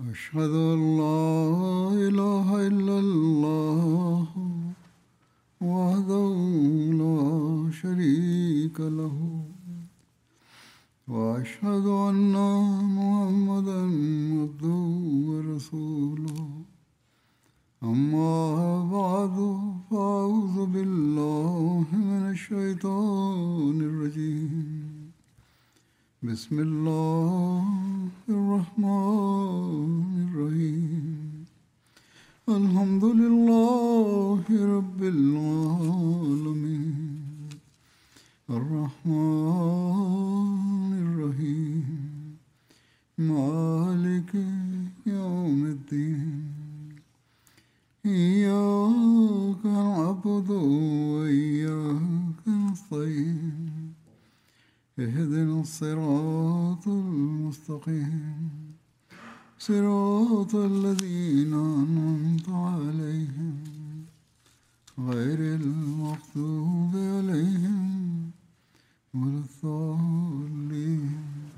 أشهد أن لا إله إلا الله وحده لا شريك له وأشهد أن محمدا عبده ورسوله أما بعد فأعوذ بالله من الشيطان الرجيم بسم الله الرحمن الرحيم الحمد لله رب العالمين الرحمن الرحيم مالك يوم الدين إياك نعبد وإياك نستعين اهدنا الصراط المستقيم صراط الذين أنعمت عليهم غير المغضوب عليهم ولا الضالين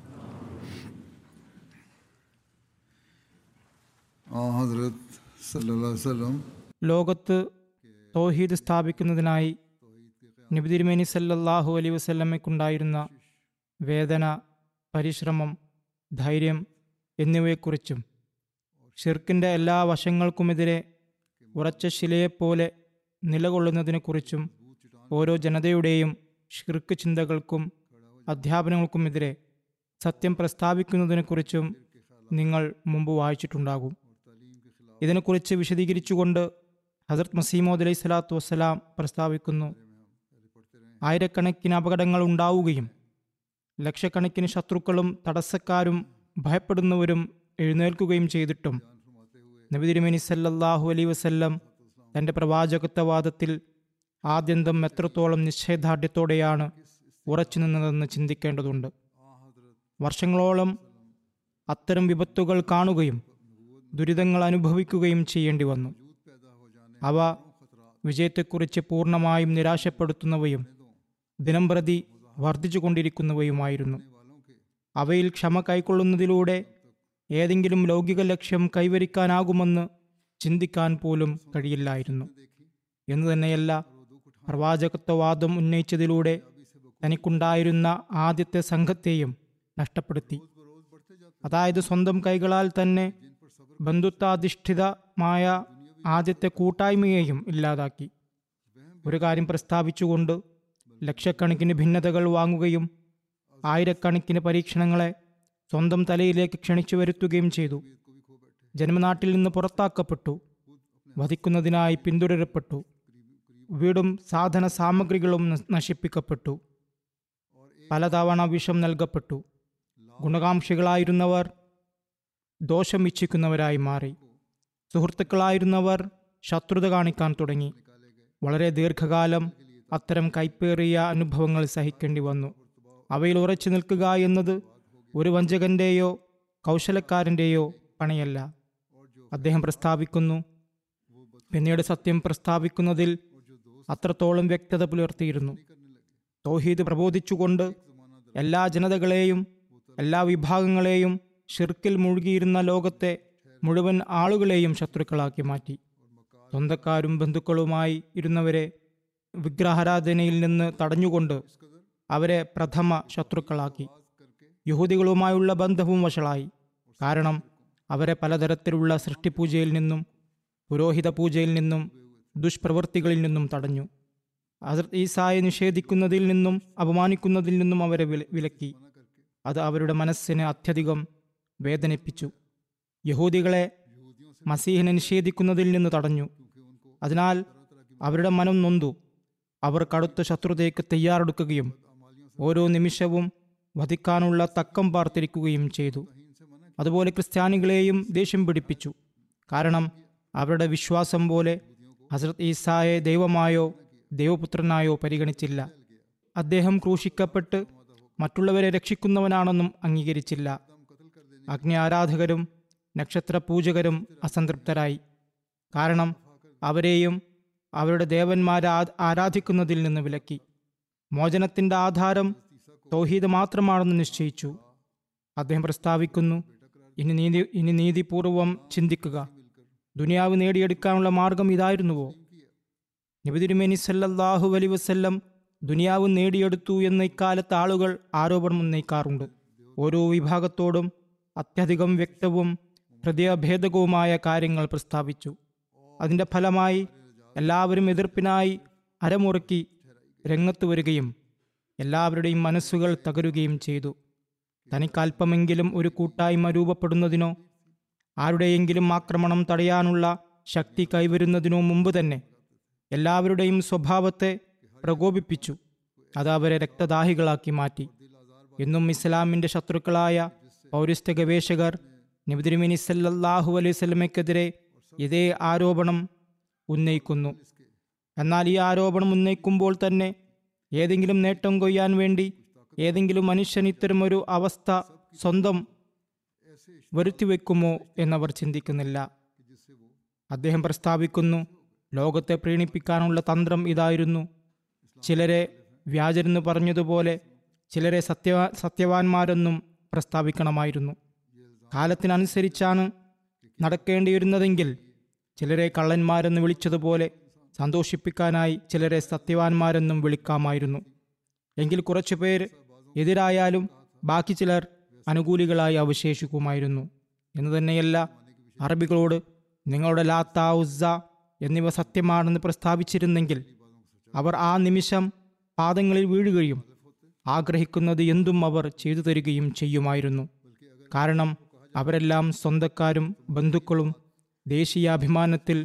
ആ ഹസ്രത്ത് സല്ലല്ലാഹു അലൈഹി വസല്ലം ലോകത്ത് തൗഹീദ് സ്ഥാപിക്കുന്നതിനായി നബി തിരുമേനി സല്ലല്ലാഹു അലൈ വസല്ലമ്മയ്ക്കുണ്ടായിരുന്ന വേദന പരിശ്രമം ധൈര്യം എന്നിവയെക്കുറിച്ചും ഷിർക്കിൻ്റെ എല്ലാ വശങ്ങൾക്കുമെതിരെ ഉറച്ച ശിലയെപ്പോലെ നിലകൊള്ളുന്നതിനെക്കുറിച്ചും ഓരോ ജനതയുടെയും ഷിർക്ക് ചിന്തകൾക്കും അധ്യാപനങ്ങൾക്കുമെതിരെ സത്യം പ്രസ്താവിക്കുന്നതിനെക്കുറിച്ചും നിങ്ങൾ മുമ്പ് വായിച്ചിട്ടുണ്ടാകും ഇതിനെക്കുറിച്ച് വിശദീകരിച്ചുകൊണ്ട് ഹസരത് മസീമോദ് അലൈഹി സ്വലാത്തു വസ്സലാം പ്രസ്താവിക്കുന്നു ആയിരക്കണക്കിന് അപകടങ്ങൾ ഉണ്ടാവുകയും ലക്ഷക്കണക്കിന് ശത്രുക്കളും തടസ്സക്കാരും ഭയപ്പെടുന്നവരും എഴുന്നേൽക്കുകയും ചെയ്തിട്ടും നബി തിരുമേനി സല്ലല്ലാഹു അലൈ വസല്ലം തൻ്റെ പ്രവാചകത്വവാദത്തിൽ ആദ്യന്തം എത്രത്തോളം നിശ്ചയദാർഢ്യത്തോടെയാണ് ഉറച്ചു നിന്നതെന്ന് ചിന്തിക്കേണ്ടതുണ്ട് വർഷങ്ങളോളം അത്തരം വിപത്തുകൾ കാണുകയും ദുരിതങ്ങൾ അനുഭവിക്കുകയും ചെയ്യേണ്ടി വന്നു അവ വിജയത്തെക്കുറിച്ച് പൂർണ്ണമായും നിരാശപ്പെടുത്തുന്നവയും ദിനംപ്രതി വർദ്ധിച്ചുകൊണ്ടിരിക്കുന്നവയുമായിരുന്നു അവയിൽ ക്ഷമ കൈക്കൊള്ളുന്നതിലൂടെ ഏതെങ്കിലും ലൗകിക ലക്ഷ്യം കൈവരിക്കാനാകുമെന്ന് ചിന്തിക്കാൻ പോലും കഴിയില്ലായിരുന്നു എന്ന് തന്നെയല്ല പ്രവാചകത്വവാദം ഉന്നയിച്ചതിലൂടെ തനിക്കുണ്ടായിരുന്ന ആദ്യത്തെ സംഘത്തെയും നഷ്ടപ്പെടുത്തി അതായത് സ്വന്തം കൈകളാൽ തന്നെ ബന്ധുത്വാധിഷ്ഠിതമായ ആദ്യത്തെ കൂട്ടായ്മയെയും ഇല്ലാതാക്കി ഒരു കാര്യം പ്രസ്താവിച്ചുകൊണ്ട് ലക്ഷക്കണക്കിന് ഭിന്നതകൾ വാങ്ങുകയും ആയിരക്കണക്കിന് പരീക്ഷണങ്ങളെ സ്വന്തം തലയിലേക്ക് ക്ഷണിച്ചു വരുത്തുകയും ചെയ്തു ജന്മനാട്ടിൽ നിന്ന് പുറത്താക്കപ്പെട്ടു വധിക്കുന്നതിനായി പിന്തുടരപ്പെട്ടു വീടും സാധന സാമഗ്രികളും ന- നശിപ്പിക്കപ്പെട്ടു പലതവണ വിഷം നൽകപ്പെട്ടു ഗുണകാംക്ഷികളായിരുന്നവർ ദോഷം ഇച്ഛിക്കുന്നവരായി മാറി സുഹൃത്തുക്കളായിരുന്നവർ ശത്രുത കാണിക്കാൻ തുടങ്ങി വളരെ ദീർഘകാലം അത്തരം കൈപ്പേറിയ അനുഭവങ്ങൾ സഹിക്കേണ്ടി വന്നു അവയിൽ ഉറച്ചു നിൽക്കുക എന്നത് ഒരു വഞ്ചകന്റെയോ കൗശലക്കാരൻ്റെയോ പണിയല്ല അദ്ദേഹം പ്രസ്താവിക്കുന്നു പിന്നീട് സത്യം പ്രസ്താവിക്കുന്നതിൽ അത്രത്തോളം വ്യക്തത പുലർത്തിയിരുന്നു തൗഹീദ് പ്രബോധിച്ചുകൊണ്ട് എല്ലാ ജനതകളെയും എല്ലാ വിഭാഗങ്ങളെയും ഷിർക്കിൽ മുഴുകിയിരുന്ന ലോകത്തെ മുഴുവൻ ആളുകളെയും ശത്രുക്കളാക്കി മാറ്റി സ്വന്തക്കാരും ബന്ധുക്കളുമായി ഇരുന്നവരെ വിഗ്രഹാരാധനയിൽ നിന്ന് തടഞ്ഞുകൊണ്ട് അവരെ പ്രഥമ ശത്രുക്കളാക്കി യഹൂദികളുമായുള്ള ബന്ധവും വഷളായി കാരണം അവരെ പലതരത്തിലുള്ള സൃഷ്ടിപൂജയിൽ നിന്നും പുരോഹിത പൂജയിൽ നിന്നും ദുഷ്പ്രവൃത്തികളിൽ നിന്നും തടഞ്ഞു ഹസരത് ഈസായെ നിഷേധിക്കുന്നതിൽ നിന്നും അപമാനിക്കുന്നതിൽ നിന്നും അവരെ വില- വിലക്കി അത് അവരുടെ മനസ്സിനെ അത്യധികം വേദനിപ്പിച്ചു യഹൂദികളെ മസീഹിനെ നിഷേധിക്കുന്നതിൽ നിന്ന് തടഞ്ഞു അതിനാൽ അവരുടെ മനം നൊന്തു അവർ കടുത്ത ശത്രുതയ്ക്ക് തയ്യാറെടുക്കുകയും ഓരോ നിമിഷവും വധിക്കാനുള്ള തക്കം പാർത്തിരിക്കുകയും ചെയ്തു അതുപോലെ ക്രിസ്ത്യാനികളെയും ദേഷ്യം പിടിപ്പിച്ചു കാരണം അവരുടെ വിശ്വാസം പോലെ ഹസ്രത് ഈസായെ ദൈവമായോ ദൈവപുത്രനായോ പരിഗണിച്ചില്ല അദ്ദേഹം ക്രൂശിക്കപ്പെട്ട് മറ്റുള്ളവരെ രക്ഷിക്കുന്നവനാണെന്നും അംഗീകരിച്ചില്ല അഗ്നി ആരാധകരും നക്ഷത്ര പൂജകരും അസംതൃപ്തരായി കാരണം അവരെയും അവരുടെ ദേവന്മാരെ ആ- ആരാധിക്കുന്നതിൽ നിന്ന് വിലക്കി മോചനത്തിന്റെ ആധാരം തൗഹീദ് മാത്രമാണെന്ന് നിശ്ചയിച്ചു അദ്ദേഹം പ്രസ്താവിക്കുന്നു ഇനി നീതി ഇനി നീതിപൂർവം ചിന്തിക്കുക ദുനിയാവ് നേടിയെടുക്കാനുള്ള മാർഗം ഇതായിരുന്നുവോ നബിതിരുമേനി സല്ലല്ലാഹു അലൈ വസല്ലം ദുനിയാവ് നേടിയെടുത്തു എന്ന ഇക്കാലത്ത് ആളുകൾ ആരോപണം ഉന്നയിക്കാറുണ്ട് ഓരോ വിഭാഗത്തോടും അത്യധികം വ്യക്തവും ഹൃദയഭേദകവുമായ കാര്യങ്ങൾ പ്രസ്താവിച്ചു അതിന്റെ ഫലമായി എല്ലാവരും എതിർപ്പിനായി അരമുറുക്കി രംഗത്ത് വരികയും എല്ലാവരുടെയും മനസ്സുകൾ തകരുകയും ചെയ്തു തനിക്കല്പമെങ്കിലും ഒരു കൂട്ടായ്മ രൂപപ്പെടുന്നതിനോ ആരുടെയെങ്കിലും ആക്രമണം തടയാനുള്ള ശക്തി കൈവരുന്നതിനോ മുമ്പ് തന്നെ എല്ലാവരുടെയും സ്വഭാവത്തെ പ്രകോപിപ്പിച്ചു അത് അവരെ രക്തദാഹികളാക്കി മാറ്റി എന്നും ഇസ്ലാമിന്റെ ശത്രുക്കളായ പൗരസ്ത്യ ഗവേഷകർ നബിതിരുമിനി സല്ലല്ലാഹു അലൈഹി സ്വലമയ്ക്കെതിരെ ഇതേ ആരോപണം ഉന്നയിക്കുന്നു എന്നാൽ ഈ ആരോപണം ഉന്നയിക്കുമ്പോൾ തന്നെ ഏതെങ്കിലും നേട്ടം കൊയ്യാൻ വേണ്ടി ഏതെങ്കിലും മനുഷ്യൻ ഇത്തരമൊരു അവസ്ഥ സ്വന്തം വരുത്തിവെക്കുമോ എന്നവർ ചിന്തിക്കുന്നില്ല അദ്ദേഹം പ്രസ്താവിക്കുന്നു ലോകത്തെ പ്രീണിപ്പിക്കാനുള്ള തന്ത്രം ഇതായിരുന്നു ചിലരെ വ്യാജരെന്ന് പറഞ്ഞതുപോലെ ചിലരെ സത്യവാ സത്യവാന്മാരെന്നും പ്രസ്താവിക്കണമായിരുന്നു കാലത്തിനനുസരിച്ചാണ് നടക്കേണ്ടിയിരുന്നതെങ്കിൽ ചിലരെ കള്ളന്മാരെന്ന് വിളിച്ചതുപോലെ സന്തോഷിപ്പിക്കാനായി ചിലരെ സത്യവാന്മാരെന്നും വിളിക്കാമായിരുന്നു എങ്കിൽ കുറച്ചുപേർ എതിരായാലും ബാക്കി ചിലർ അനുകൂലികളായി അവശേഷിക്കുമായിരുന്നു എന്ന് തന്നെയല്ല അറബികളോട് നിങ്ങളുടെ ലാത്ത ഉസ്സ എന്നിവ സത്യമാണെന്ന് പ്രസ്താവിച്ചിരുന്നെങ്കിൽ അവർ ആ നിമിഷം പാദങ്ങളിൽ വീഴുകയും ആഗ്രഹിക്കുന്നത് എന്തും അവർ ചെയ്തു തരികയും ചെയ്യുമായിരുന്നു കാരണം അവരെല്ലാം സ്വന്തക്കാരും ബന്ധുക്കളും ദേശീയാഭിമാനത്തിൽ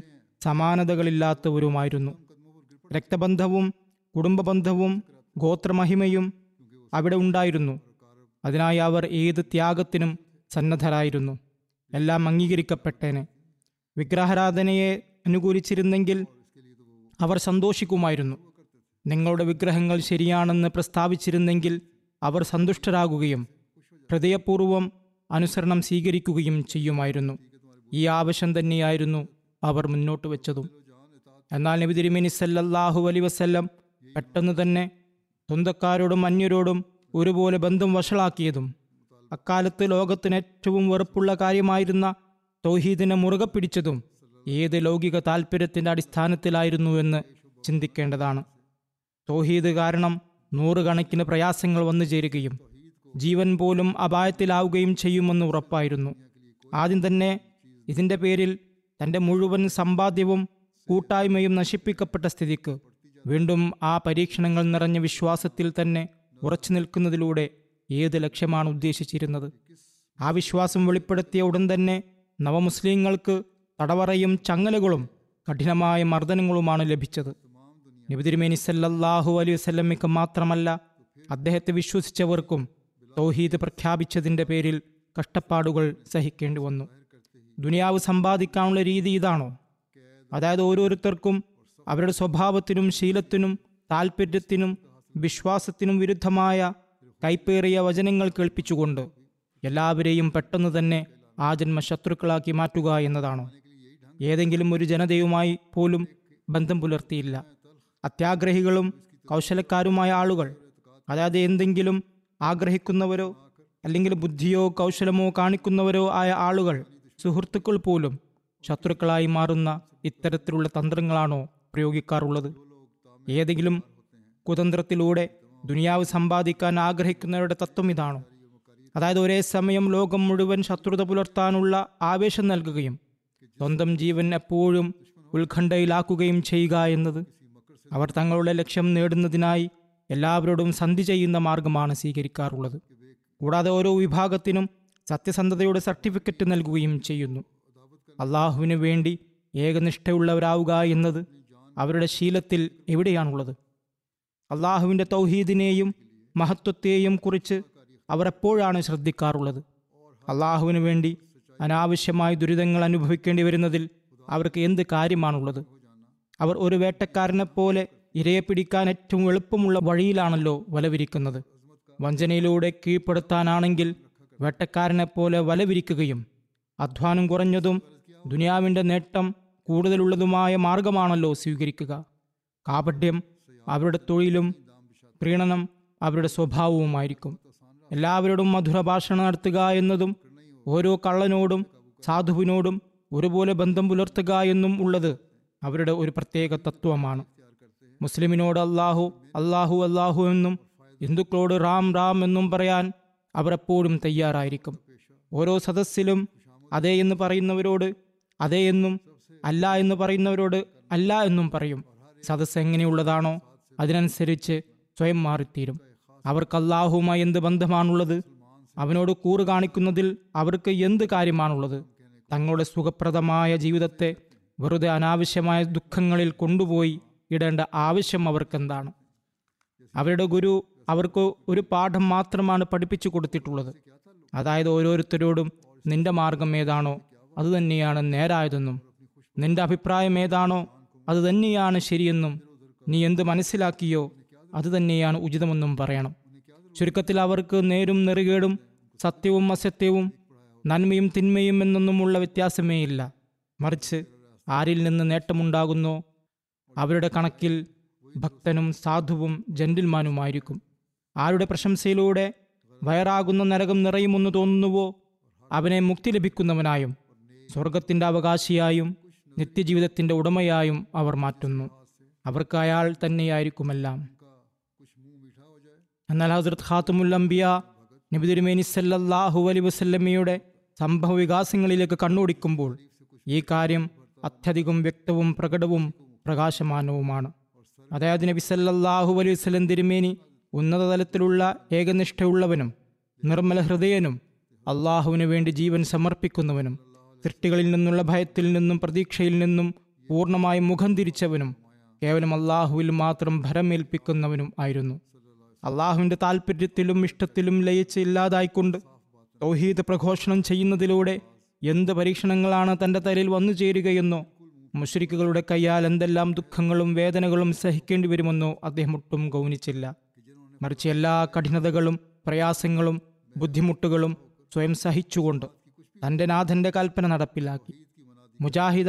സമാനതകളില്ലാത്തവരുമായിരുന്നു രക്തബന്ധവും കുടുംബബന്ധവും ഗോത്രമഹിമയും അവിടെ ഉണ്ടായിരുന്നു അതിനായി അവർ ഏത് ത്യാഗത്തിനും സന്നദ്ധരായിരുന്നു എല്ലാം അംഗീകരിക്കപ്പെട്ടേനെ വിഗ്രഹാരാധനയെ അനുകൂലിച്ചിരുന്നെങ്കിൽ അവർ സന്തോഷിക്കുമായിരുന്നു നിങ്ങളുടെ വിഗ്രഹങ്ങൾ ശരിയാണെന്ന് പ്രസ്താവിച്ചിരുന്നെങ്കിൽ അവർ സന്തുഷ്ടരാകുകയും ഹൃദയപൂർവ്വം അനുസരണം സ്വീകരിക്കുകയും ചെയ്യുമായിരുന്നു ഈ ആവശ്യം തന്നെയായിരുന്നു അവർ മുന്നോട്ട് വെച്ചതും എന്നാൽ നബി തിരുമേനി സല്ലല്ലാഹു അലൈ വസല്ലം പെട്ടെന്ന് തന്നെ സ്വന്തക്കാരോടും അന്യരോടും ഒരുപോലെ ബന്ധം വഷളാക്കിയതും അക്കാലത്ത് ലോകത്തിന് ഏറ്റവും വെറുപ്പുള്ള കാര്യമായിരുന്ന തൗഹീദിനെ മുറുകെ പിടിച്ചതും ഏത് ലൗകിക താല്പര്യത്തിന്റെ അടിസ്ഥാനത്തിലായിരുന്നു എന്ന് ചിന്തിക്കേണ്ടതാണ് തൗഹീദ് കാരണം നൂറുകണക്കിന് പ്രയാസങ്ങൾ വന്നു ചേരുകയും ജീവൻ പോലും അപായത്തിലാവുകയും ചെയ്യുമെന്ന് ഉറപ്പായിരുന്നു ആദ്യം തന്നെ ഇതിന്റെ പേരിൽ തന്റെ മുഴുവൻ സമ്പാദ്യവും കൂട്ടായ്മയും നശിപ്പിക്കപ്പെട്ട സ്ഥിതിക്ക് വീണ്ടും ആ പരീക്ഷണങ്ങൾ നിറഞ്ഞ വിശ്വാസത്തിൽ തന്നെ ഉറച്ചു നിൽക്കുന്നതിലൂടെ ഏത് ലക്ഷ്യമാണ് ഉദ്ദേശിച്ചിരുന്നത് ആ വിശ്വാസം വെളിപ്പെടുത്തിയ ഉടൻ തന്നെ നവമുസ്ലിങ്ങൾക്ക് തടവറയും ചങ്ങലകളും കഠിനമായ മർദ്ദനങ്ങളുമാണ് ലഭിച്ചത് നബിതിരുമേനി സല്ലല്ലാഹു അലൈഹി വസല്ലമയ്ക്ക് മാത്രമല്ല അദ്ദേഹത്തെ വിശ്വസിച്ചവർക്കും തൗഹീദ് പ്രഖ്യാപിച്ചതിന്റെ പേരിൽ കഷ്ടപ്പാടുകൾ സഹിക്കേണ്ടി വന്നു ദുനിയാവ് സമ്പാദിക്കാനുള്ള രീതി ഇതാണോ അതായത് ഓരോരുത്തർക്കും അവരുടെ സ്വഭാവത്തിനും ശീലത്തിനും താല്പര്യത്തിനും വിശ്വാസത്തിനും വിരുദ്ധമായ കൈപ്പേറിയ വചനങ്ങൾ കേൾപ്പിച്ചുകൊണ്ട് എല്ലാവരെയും പെട്ടെന്ന് തന്നെ ആ ജന്മ ശത്രുക്കളാക്കി മാറ്റുക എന്നതാണോ ഏതെങ്കിലും ഒരു ജനതയുമായി പോലും ബന്ധം പുലർത്തിയില്ല അത്യാഗ്രഹികളും കൗശലക്കാരുമായ ആളുകൾ അതായത് എന്തെങ്കിലും ആഗ്രഹിക്കുന്നവരോ അല്ലെങ്കിൽ ബുദ്ധിയോ കൗശലമോ കാണിക്കുന്നവരോ ആയ ആളുകൾ സുഹൃത്തുക്കൾ പോലും ശത്രുക്കളായി മാറുന്ന ഇത്തരത്തിലുള്ള തന്ത്രങ്ങളാണോ പ്രയോഗിക്കാറുള്ളത് ഏതെങ്കിലും കുതന്ത്രത്തിലൂടെ ദുനിയാവ് സമ്പാദിക്കാൻ ആഗ്രഹിക്കുന്നവരുടെ തത്വം ഇതാണോ അതായത് ഒരേ സമയം ലോകം മുഴുവൻ ശത്രുത പുലർത്താനുള്ള ആവേശം നൽകുകയും സ്വന്തം ജീവൻ എപ്പോഴും ഉത്കണ്ഠയിലാക്കുകയും ചെയ്യുക എന്നത് അവർ തങ്ങളുടെ ലക്ഷ്യം നേടുന്നതിനായി എല്ലാവരോടും സന്ധി ചെയ്യുന്ന മാർഗമാണ് സ്വീകരിക്കാറുള്ളത് കൂടാതെ ഓരോ വിഭാഗത്തിനും സത്യസന്ധതയുടെ സർട്ടിഫിക്കറ്റ് നൽകുകയും ചെയ്യുന്നു അള്ളാഹുവിന് വേണ്ടി ഏകനിഷ്ഠയുള്ളവരാവുക എന്നത് അവരുടെ ശീലത്തിൽ എവിടെയാണുള്ളത് അള്ളാഹുവിൻ്റെ തൗഹീദിനെയും മഹത്വത്തെയും കുറിച്ച് അവർ എപ്പോഴാണ് ശ്രദ്ധിക്കാറുള്ളത് അള്ളാഹുവിന് വേണ്ടി അനാവശ്യമായ ദുരിതങ്ങൾ അനുഭവിക്കേണ്ടി വരുന്നതിൽ അവർക്ക് എന്ത് കാര്യമാണുള്ളത് അവർ ഒരു വേട്ടക്കാരനെ പോലെ ഇരയെ പിടിക്കാൻ ഏറ്റവും എളുപ്പമുള്ള വഴിയിലാണല്ലോ വലവിരിക്കുന്നത് വഞ്ചനയിലൂടെ കീഴ്പ്പെടുത്താനാണെങ്കിൽ വേട്ടക്കാരനെ പോലെ വലവിരിക്കുകയും അധ്വാനം കുറഞ്ഞതും ദുനിയാവിൻ്റെ നേട്ടം കൂടുതലുള്ളതുമായ മാർഗമാണല്ലോ സ്വീകരിക്കുക കാപട്യം അവരുടെ തൊഴിലും പ്രീണനം അവരുടെ സ്വഭാവവുമായിരിക്കും എല്ലാവരോടും മധുര ഭാഷണം നടത്തുക എന്നതും ഓരോ കള്ളനോടും സാധുവിനോടും ഒരുപോലെ ബന്ധം പുലർത്തുക എന്നും ഉള്ളത് അവരുടെ ഒരു പ്രത്യേക തത്വമാണ് മുസ്ലിമിനോട് അല്ലാഹു അല്ലാഹു അല്ലാഹു എന്നും ഹിന്ദുക്കളോട് റാം റാം എന്നും പറയാൻ അവർ എപ്പോഴും തയ്യാറായിരിക്കും ഓരോ സദസ്സിലും അതെ എന്ന് പറയുന്നവരോട് അതെ എന്നും അല്ല എന്ന് പറയുന്നവരോട് അല്ല എന്നും പറയും സദസ്സ് എങ്ങനെയുള്ളതാണോ അതിനനുസരിച്ച് സ്വയം മാറിത്തീരും അവർക്ക് അല്ലാഹുവുമായി എന്ത് ബന്ധമാണുള്ളത് അവനോട് കൂറ് കാണിക്കുന്നതിൽ അവർക്ക് എന്ത് കാര്യമാണുള്ളത് തങ്ങളുടെ സുഖപ്രദമായ ജീവിതത്തെ വെറുതെ അനാവശ്യമായ ദുഃഖങ്ങളിൽ കൊണ്ടുപോയി ഇടേണ്ട ആവശ്യം അവർക്കെന്താണ് അവരുടെ ഗുരു അവർക്ക് ഒരു പാഠം മാത്രമാണ് പഠിപ്പിച്ചു കൊടുത്തിട്ടുള്ളത് അതായത് ഓരോരുത്തരോടും നിന്റെ മാർഗം ഏതാണോ അത് തന്നെയാണ് നേരായതെന്നും നിന്റെ അഭിപ്രായം ഏതാണോ അത് തന്നെയാണ് ശരിയെന്നും നീ എന്ത് മനസ്സിലാക്കിയോ അത് തന്നെയാണ് ഉചിതമെന്നും പറയണം ചുരുക്കത്തിൽ അവർക്ക് നേരും നെറുകേടും സത്യവും അസത്യവും നന്മയും തിന്മയും എന്നൊന്നുമുള്ള വ്യത്യാസമേ ഇല്ല മറിച്ച് ആരിൽ നിന്ന് നേട്ടമുണ്ടാകുന്നോ അവരുടെ കണക്കിൽ ഭക്തനും സാധുവും ജന്റിൽമാനുമായിരിക്കും ആരുടെ പ്രശംസയിലൂടെ വയറാകുന്ന നരകം നിറയുമെന്ന് തോന്നുന്നുവോ അവനെ മുക്തി ലഭിക്കുന്നവനായും സ്വർഗത്തിന്റെ അവകാശിയായും നിത്യജീവിതത്തിന്റെ ഉടമയായും അവർ മാറ്റുന്നു അവർക്ക് അയാൾ തന്നെയായിരിക്കുമെല്ലാം എന്നാൽ ഹസ്രത് ഖാത്തുമുൽ അംബിയ നബി തിരുമേനി സല്ലല്ലാഹു അലൈഹി വസല്ലമയുടെ സംഭവ വികാസങ്ങളിലേക്ക് കണ്ണോടിക്കുമ്പോൾ ഈ കാര്യം അത്യധികം വ്യക്തവും പ്രകടവും പ്രകാശമാനവുമാണ് അതായത് നബി സല്ലല്ലാഹു അലൈഹി വസല്ലം തിരുമേനി ഉന്നത തലത്തിലുള്ള ഏകനിഷ്ഠയുള്ളവനും നിർമ്മല ഹൃദയനും അള്ളാഹുവിനു വേണ്ടി ജീവൻ സമർപ്പിക്കുന്നവനും സൃഷ്ടികളിൽ നിന്നുള്ള ഭയത്തിൽ നിന്നും പ്രതീക്ഷയിൽ നിന്നും പൂർണ്ണമായും മുഖം തിരിച്ചവനും കേവലം അള്ളാഹുവിൽ മാത്രം ഭരമേൽപ്പിക്കുന്നവനും ആയിരുന്നു അള്ളാഹുവിന്റെ താല്പര്യത്തിലും ഇഷ്ടത്തിലും ലയിച്ച് ഇല്ലാതായിക്കൊണ്ട് തൗഹീദ് പ്രഘോഷണം ചെയ്യുന്നതിലൂടെ എന്ത് പരീക്ഷണങ്ങളാണ് തന്റെ തലയിൽ വന്നു ചേരുകയെന്നോ മുഷരിക്കുകളുടെ കയ്യാൽ എന്തെല്ലാം ദുഃഖങ്ങളും വേദനകളും സഹിക്കേണ്ടി വരുമെന്നോ അദ്ദേഹം ഒട്ടും ഗൗനിച്ചില്ല മറിച്ച് എല്ലാ കഠിനതകളും പ്രയാസങ്ങളും ബുദ്ധിമുട്ടുകളും സ്വയം സഹിച്ചുകൊണ്ട് തന്റെ നാഥന്റെ കൽപ്പന നടപ്പിലാക്കി മുജാഹിദ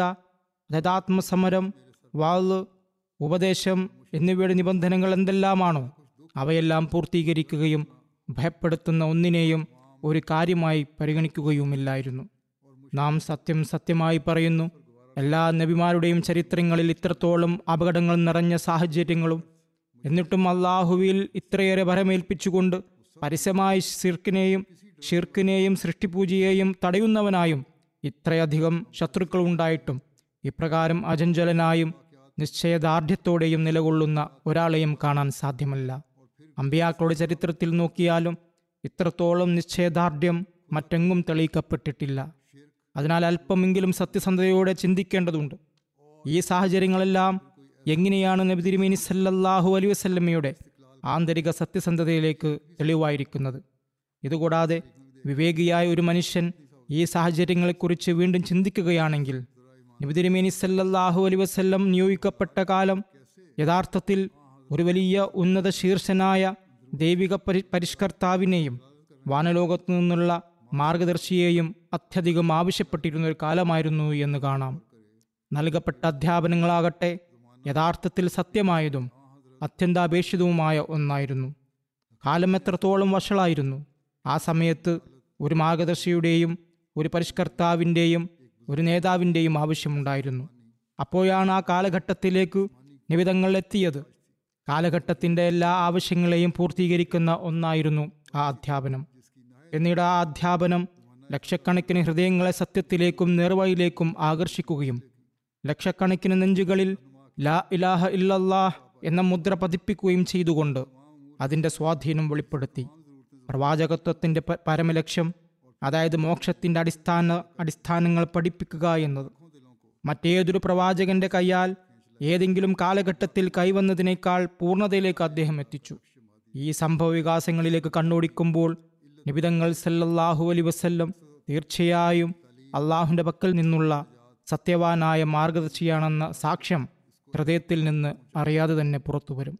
ദതാത്മസമരം വാള് ഉപദേശം എന്നിവയുടെ നിബന്ധനകൾ എന്തെല്ലാമാണോ അവയെല്ലാം പൂർത്തീകരിക്കുകയും ഭയപ്പെടുത്തുന്ന ഒന്നിനെയും ഒരു കാര്യമായി പരിഗണിക്കുകയുമില്ലായിരുന്നു നാം സത്യം സത്യമായി പറയുന്നു എല്ലാ നബിമാരുടെയും ചരിത്രങ്ങളിൽ ഇത്രത്തോളം അപകടങ്ങൾ നിറഞ്ഞ സാഹചര്യങ്ങളും എന്നിട്ടും അള്ളാഹുവിൽ ഇത്രയേറെ ഭരമേൽപ്പിച്ചുകൊണ്ട് പരസ്യമായി ഷിർക്കിനെയും ഷിർക്കിനെയും സൃഷ്ടിപൂജയെയും തടയുന്നവനായും ഇത്രയധികം ശത്രുക്കൾ ഉണ്ടായിട്ടും ഇപ്രകാരം അചഞ്ചലനായും നിശ്ചയദാർഢ്യത്തോടെയും നിലകൊള്ളുന്ന ഒരാളെയും കാണാൻ സാധ്യമല്ല അമ്പിയാക്കളുടെ ചരിത്രത്തിൽ നോക്കിയാലും ഇത്രത്തോളം നിശ്ചയദാർഢ്യം മറ്റെങ്ങും തെളിയിക്കപ്പെട്ടിട്ടില്ല അതിനാൽ അല്പമെങ്കിലും സത്യസന്ധതയോടെ ചിന്തിക്കേണ്ടതുണ്ട് ഈ സാഹചര്യങ്ങളെല്ലാം എങ്ങനെയാണ് നബി തിരുമേനി സല്ലല്ലാഹു അലൈഹി വസല്ലമയുടെ ആന്തരിക സത്യസന്ധതയിലേക്ക് തെളിവായിരിക്കുന്നത് ഇതുകൂടാതെ വിവേകിയായ ഒരു മനുഷ്യൻ ഈ സാഹചര്യങ്ങളെക്കുറിച്ച് വീണ്ടും ചിന്തിക്കുകയാണെങ്കിൽ നബി തിരുമേനി സല്ലല്ലാഹു അലൈഹി വസല്ലം നിയോഗിക്കപ്പെട്ട കാലം യഥാർത്ഥത്തിൽ ഒരു വലിയ ഉന്നത ശീർഷനായ ദൈവിക പരി പരിഷ്കർത്താവിനെയും വാനലോകത്തു നിന്നുള്ള മാർഗദർശിയെയും അത്യധികം ആവശ്യപ്പെട്ടിരുന്ന ഒരു കാലമായിരുന്നു എന്ന് കാണാം നൽകപ്പെട്ട അധ്യാപനങ്ങളാകട്ടെ യഥാർത്ഥത്തിൽ സത്യമായതും അത്യന്താപേക്ഷിതവുമായ ഒന്നായിരുന്നു കാലം എത്രത്തോളം വഷളായിരുന്നു ആ സമയത്ത് ഒരു മാർഗദർശിയുടെയും ഒരു പരിഷ്കർത്താവിൻ്റെയും ഒരു നേതാവിൻ്റെയും ആവശ്യമുണ്ടായിരുന്നു അപ്പോഴാണ് ആ കാലഘട്ടത്തിലേക്ക് നിവിധങ്ങൾ എത്തിയത് കാലഘട്ടത്തിൻ്റെ എല്ലാ ആവശ്യങ്ങളെയും പൂർത്തീകരിക്കുന്ന ഒന്നായിരുന്നു ആ അധ്യാപനം പിന്നീട് ആ അധ്യാപനം ലക്ഷക്കണക്കിന് ഹൃദയങ്ങളെ സത്യത്തിലേക്കും നേർവഴിയിലേക്കും ആകർഷിക്കുകയും ലക്ഷക്കണക്കിന് നെഞ്ചുകളിൽ ലാ ഇലാഹ ഇല്ലല്ലാഹ് എന്ന മുദ്ര പതിപ്പിക്കുകയും ചെയ്തുകൊണ്ട് അതിൻ്റെ സ്വാധീനം വെളിപ്പെടുത്തി പ്രവാചകത്വത്തിൻ്റെ പ- പരമലക്ഷ്യം അതായത് മോക്ഷത്തിൻ്റെ അടിസ്ഥാന അടിസ്ഥാനങ്ങൾ പഠിപ്പിക്കുക എന്നത് മറ്റേതൊരു പ്രവാചകന്റെ കൈയാൽ ഏതെങ്കിലും കാലഘട്ടത്തിൽ കൈവന്നതിനേക്കാൾ പൂർണ്ണതയിലേക്ക് അദ്ദേഹം എത്തിച്ചു ഈ സംഭവ വികാസങ്ങളിലേക്ക് കണ്ണോടിക്കുമ്പോൾ നിബിതങ്ങൾ സല്ലല്ലാഹു അലൈ വസല്ലം തീർച്ചയായും അള്ളാഹുവിൻ്റെ പക്കൽ നിന്നുള്ള സത്യവാനായ മാർഗദർശിയാണെന്ന സാക്ഷ്യം ഹൃദയത്തിൽ നിന്ന് അറിയാതെ തന്നെ പുറത്തു വരും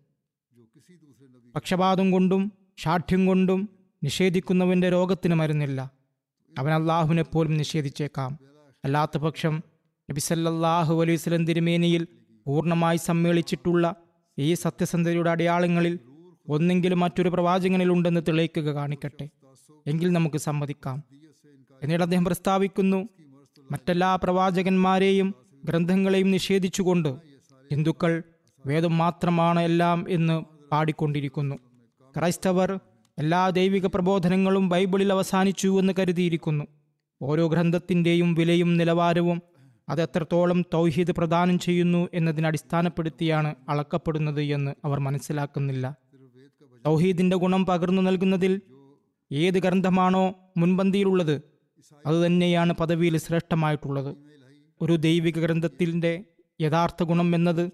പക്ഷപാതം കൊണ്ടും ഷാഠ്യം കൊണ്ടും നിഷേധിക്കുന്നവന്റെ രോഗത്തിന് മരുന്നില്ല അവൻ അള്ളാഹുവിനെ പോലും നിഷേധിച്ചേക്കാം അല്ലാത്ത പക്ഷം നബി സല്ലല്ലാഹു അലൈഹി വസല്ലം തിരുമേനിയിൽ പൂർണ്ണമായി സമ്മേളിച്ചിട്ടുള്ള ഈ സത്യസന്ധതയുടെ അടയാളങ്ങളിൽ ഒന്നെങ്കിലും മറ്റൊരു പ്രവാചകനിൽ ഉണ്ടെന്ന് തെളിയിക്കുക കാണിക്കട്ടെ എങ്കിൽ നമുക്ക് സമ്മതിക്കാം എന്നിട്ട് അദ്ദേഹം പ്രസ്താവിക്കുന്നു മറ്റെല്ലാ പ്രവാചകന്മാരെയും ഗ്രന്ഥങ്ങളെയും നിഷേധിച്ചുകൊണ്ട് ഹിന്ദുക്കൾ വേദം മാത്രമാണ് എല്ലാം എന്ന് പാടിക്കൊണ്ടിരിക്കുന്നു ക്രൈസ്തവർ എല്ലാ ദൈവിക പ്രബോധനങ്ങളും ബൈബിളിൽ അവസാനിച്ചു എന്ന് കരുതിയിരിക്കുന്നു ഓരോ ഗ്രന്ഥത്തിൻ്റെയും വിലയും നിലവാരവും അത് എത്രത്തോളം തൗഹീദ് പ്രദാനം ചെയ്യുന്നു എന്നതിനെ അടിസ്ഥാനപ്പെടുത്തിയാണ് അളക്കപ്പെടുന്നത് എന്ന് അവർ മനസ്സിലാക്കുന്നില്ല തൗഹീദിന്റെ ഗുണം പകർന്നു നൽകുന്നതിൽ ഏത് ഗ്രന്ഥമാണോ മുൻപന്തിയിലുള്ളത് അതുതന്നെയാണ് പദവിയിൽ ശ്രേഷ്ഠമായിട്ടുള്ളത് ഒരു ദൈവിക ഗ്രന്ഥത്തിൻ്റെ യഥാർത്ഥ ഗുണം എന്നത്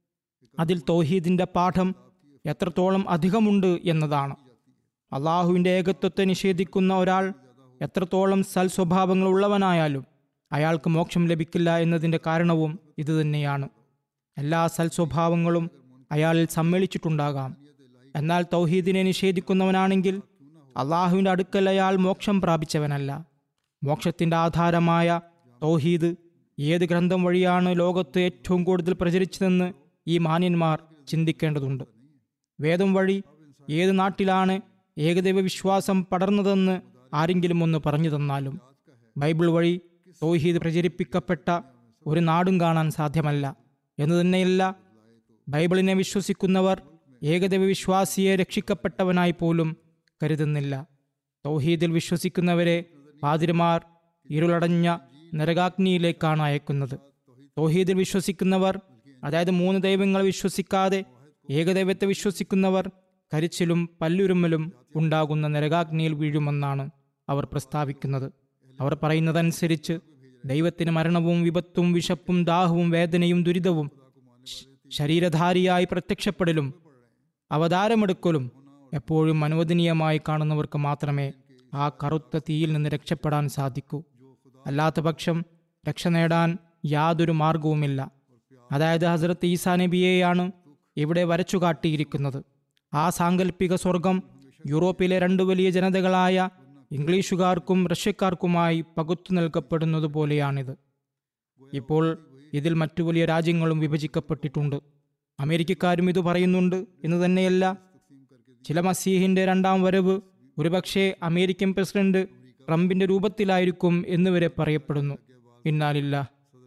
അതിൽ തൗഹീദിന്റെ പാഠം എത്രത്തോളം അധികമുണ്ട് എന്നതാണ് അള്ളാഹുവിൻ്റെ ഏകത്വത്തെ നിഷേധിക്കുന്ന ഒരാൾ എത്രത്തോളം സൽ സ്വഭാവങ്ങൾ ഉള്ളവനായാലും അയാൾക്ക് മോക്ഷം ലഭിക്കില്ല എന്നതിൻ്റെ കാരണവും ഇതുതന്നെയാണ് എല്ലാ സൽ സ്വഭാവങ്ങളും അയാളിൽ സമ്മേളിച്ചിട്ടുണ്ടാകാം എന്നാൽ തൗഹീദിനെ നിഷേധിക്കുന്നവനാണെങ്കിൽ അള്ളാഹുവിൻ്റെ അടുക്കൽ അയാൾ മോക്ഷം പ്രാപിച്ചവനല്ല മോക്ഷത്തിൻ്റെ ആധാരമായ തൗഹീദ് ഏത് ഗ്രന്ഥം വഴിയാണ് ലോകത്ത് ഏറ്റവും കൂടുതൽ പ്രചരിച്ചതെന്ന് ഈ മാന്യന്മാർ ചിന്തിക്കേണ്ടതുണ്ട് വേദം വഴി ഏത് നാട്ടിലാണ് ഏകദൈവ വിശ്വാസം പടർന്നതെന്ന് ആരെങ്കിലും ഒന്ന് പറഞ്ഞു തന്നാലും ബൈബിൾ വഴി തൗഹീദ് പ്രചരിപ്പിക്കപ്പെട്ട ഒരു നാടും കാണാൻ സാധ്യമല്ല എന്ന് തന്നെയല്ല ബൈബിളിനെ വിശ്വസിക്കുന്നവർ ഏകദൈവ വിശ്വാസിയെ രക്ഷിക്കപ്പെട്ടവനായി പോലും കരുതുന്നില്ല തൗഹീദിൽ വിശ്വസിക്കുന്നവരെ പാതിരിമാർ ഇരുളടഞ്ഞ നരകാഗ്നിയിലേക്കാണ് അയക്കുന്നത് തൗഹീദിൽ വിശ്വസിക്കുന്നവർ അതായത് മൂന്ന് ദൈവങ്ങളെ വിശ്വസിക്കാതെ ഏകദൈവത്തെ വിശ്വസിക്കുന്നവർ കരിച്ചിലും പല്ലുരുമ്മലും ഉണ്ടാകുന്ന നരകാഗ്നിയിൽ വീഴുമെന്നാണ് അവർ പ്രസ്താവിക്കുന്നത് അവർ പറയുന്നതനുസരിച്ച് ദൈവത്തിന് മരണവും വിപത്തും വിശപ്പും ദാഹവും വേദനയും ദുരിതവും ശ- ശരീരധാരിയായി പ്രത്യക്ഷപ്പെടലും അവതാരമെടുക്കലും എപ്പോഴും അനുവദനീയമായി കാണുന്നവർക്ക് മാത്രമേ ആ കറുത്ത തീയിൽ നിന്ന് രക്ഷപ്പെടാൻ സാധിക്കൂ അല്ലാത്ത പക്ഷം രക്ഷ നേടാൻ യാതൊരു മാർഗവുമില്ല അതായത് ഹസരത്ത് ഈസാ നബിയെയാണ് ഇവിടെ വരച്ചു കാട്ടിയിരിക്കുന്നത് ആ സാങ്കല്പിക സ്വർഗം യൂറോപ്പിലെ രണ്ട് വലിയ ജനതകളായ ഇംഗ്ലീഷുകാർക്കും റഷ്യക്കാർക്കുമായി പകുത്തു നൽകപ്പെടുന്നത് പോലെയാണിത് ഇപ്പോൾ ഇതിൽ മറ്റു വലിയ രാജ്യങ്ങളും വിഭജിക്കപ്പെട്ടിട്ടുണ്ട് അമേരിക്കക്കാരും ഇത് പറയുന്നുണ്ട് എന്ന് തന്നെയല്ല ചില മസീഹിന്റെ രണ്ടാം വരവ് ഒരുപക്ഷെ അമേരിക്കൻ പ്രസിഡന്റ് ട്രംപിന്റെ രൂപത്തിലായിരിക്കും എന്നുവരെ പറയപ്പെടുന്നു പിന്നാലില്ല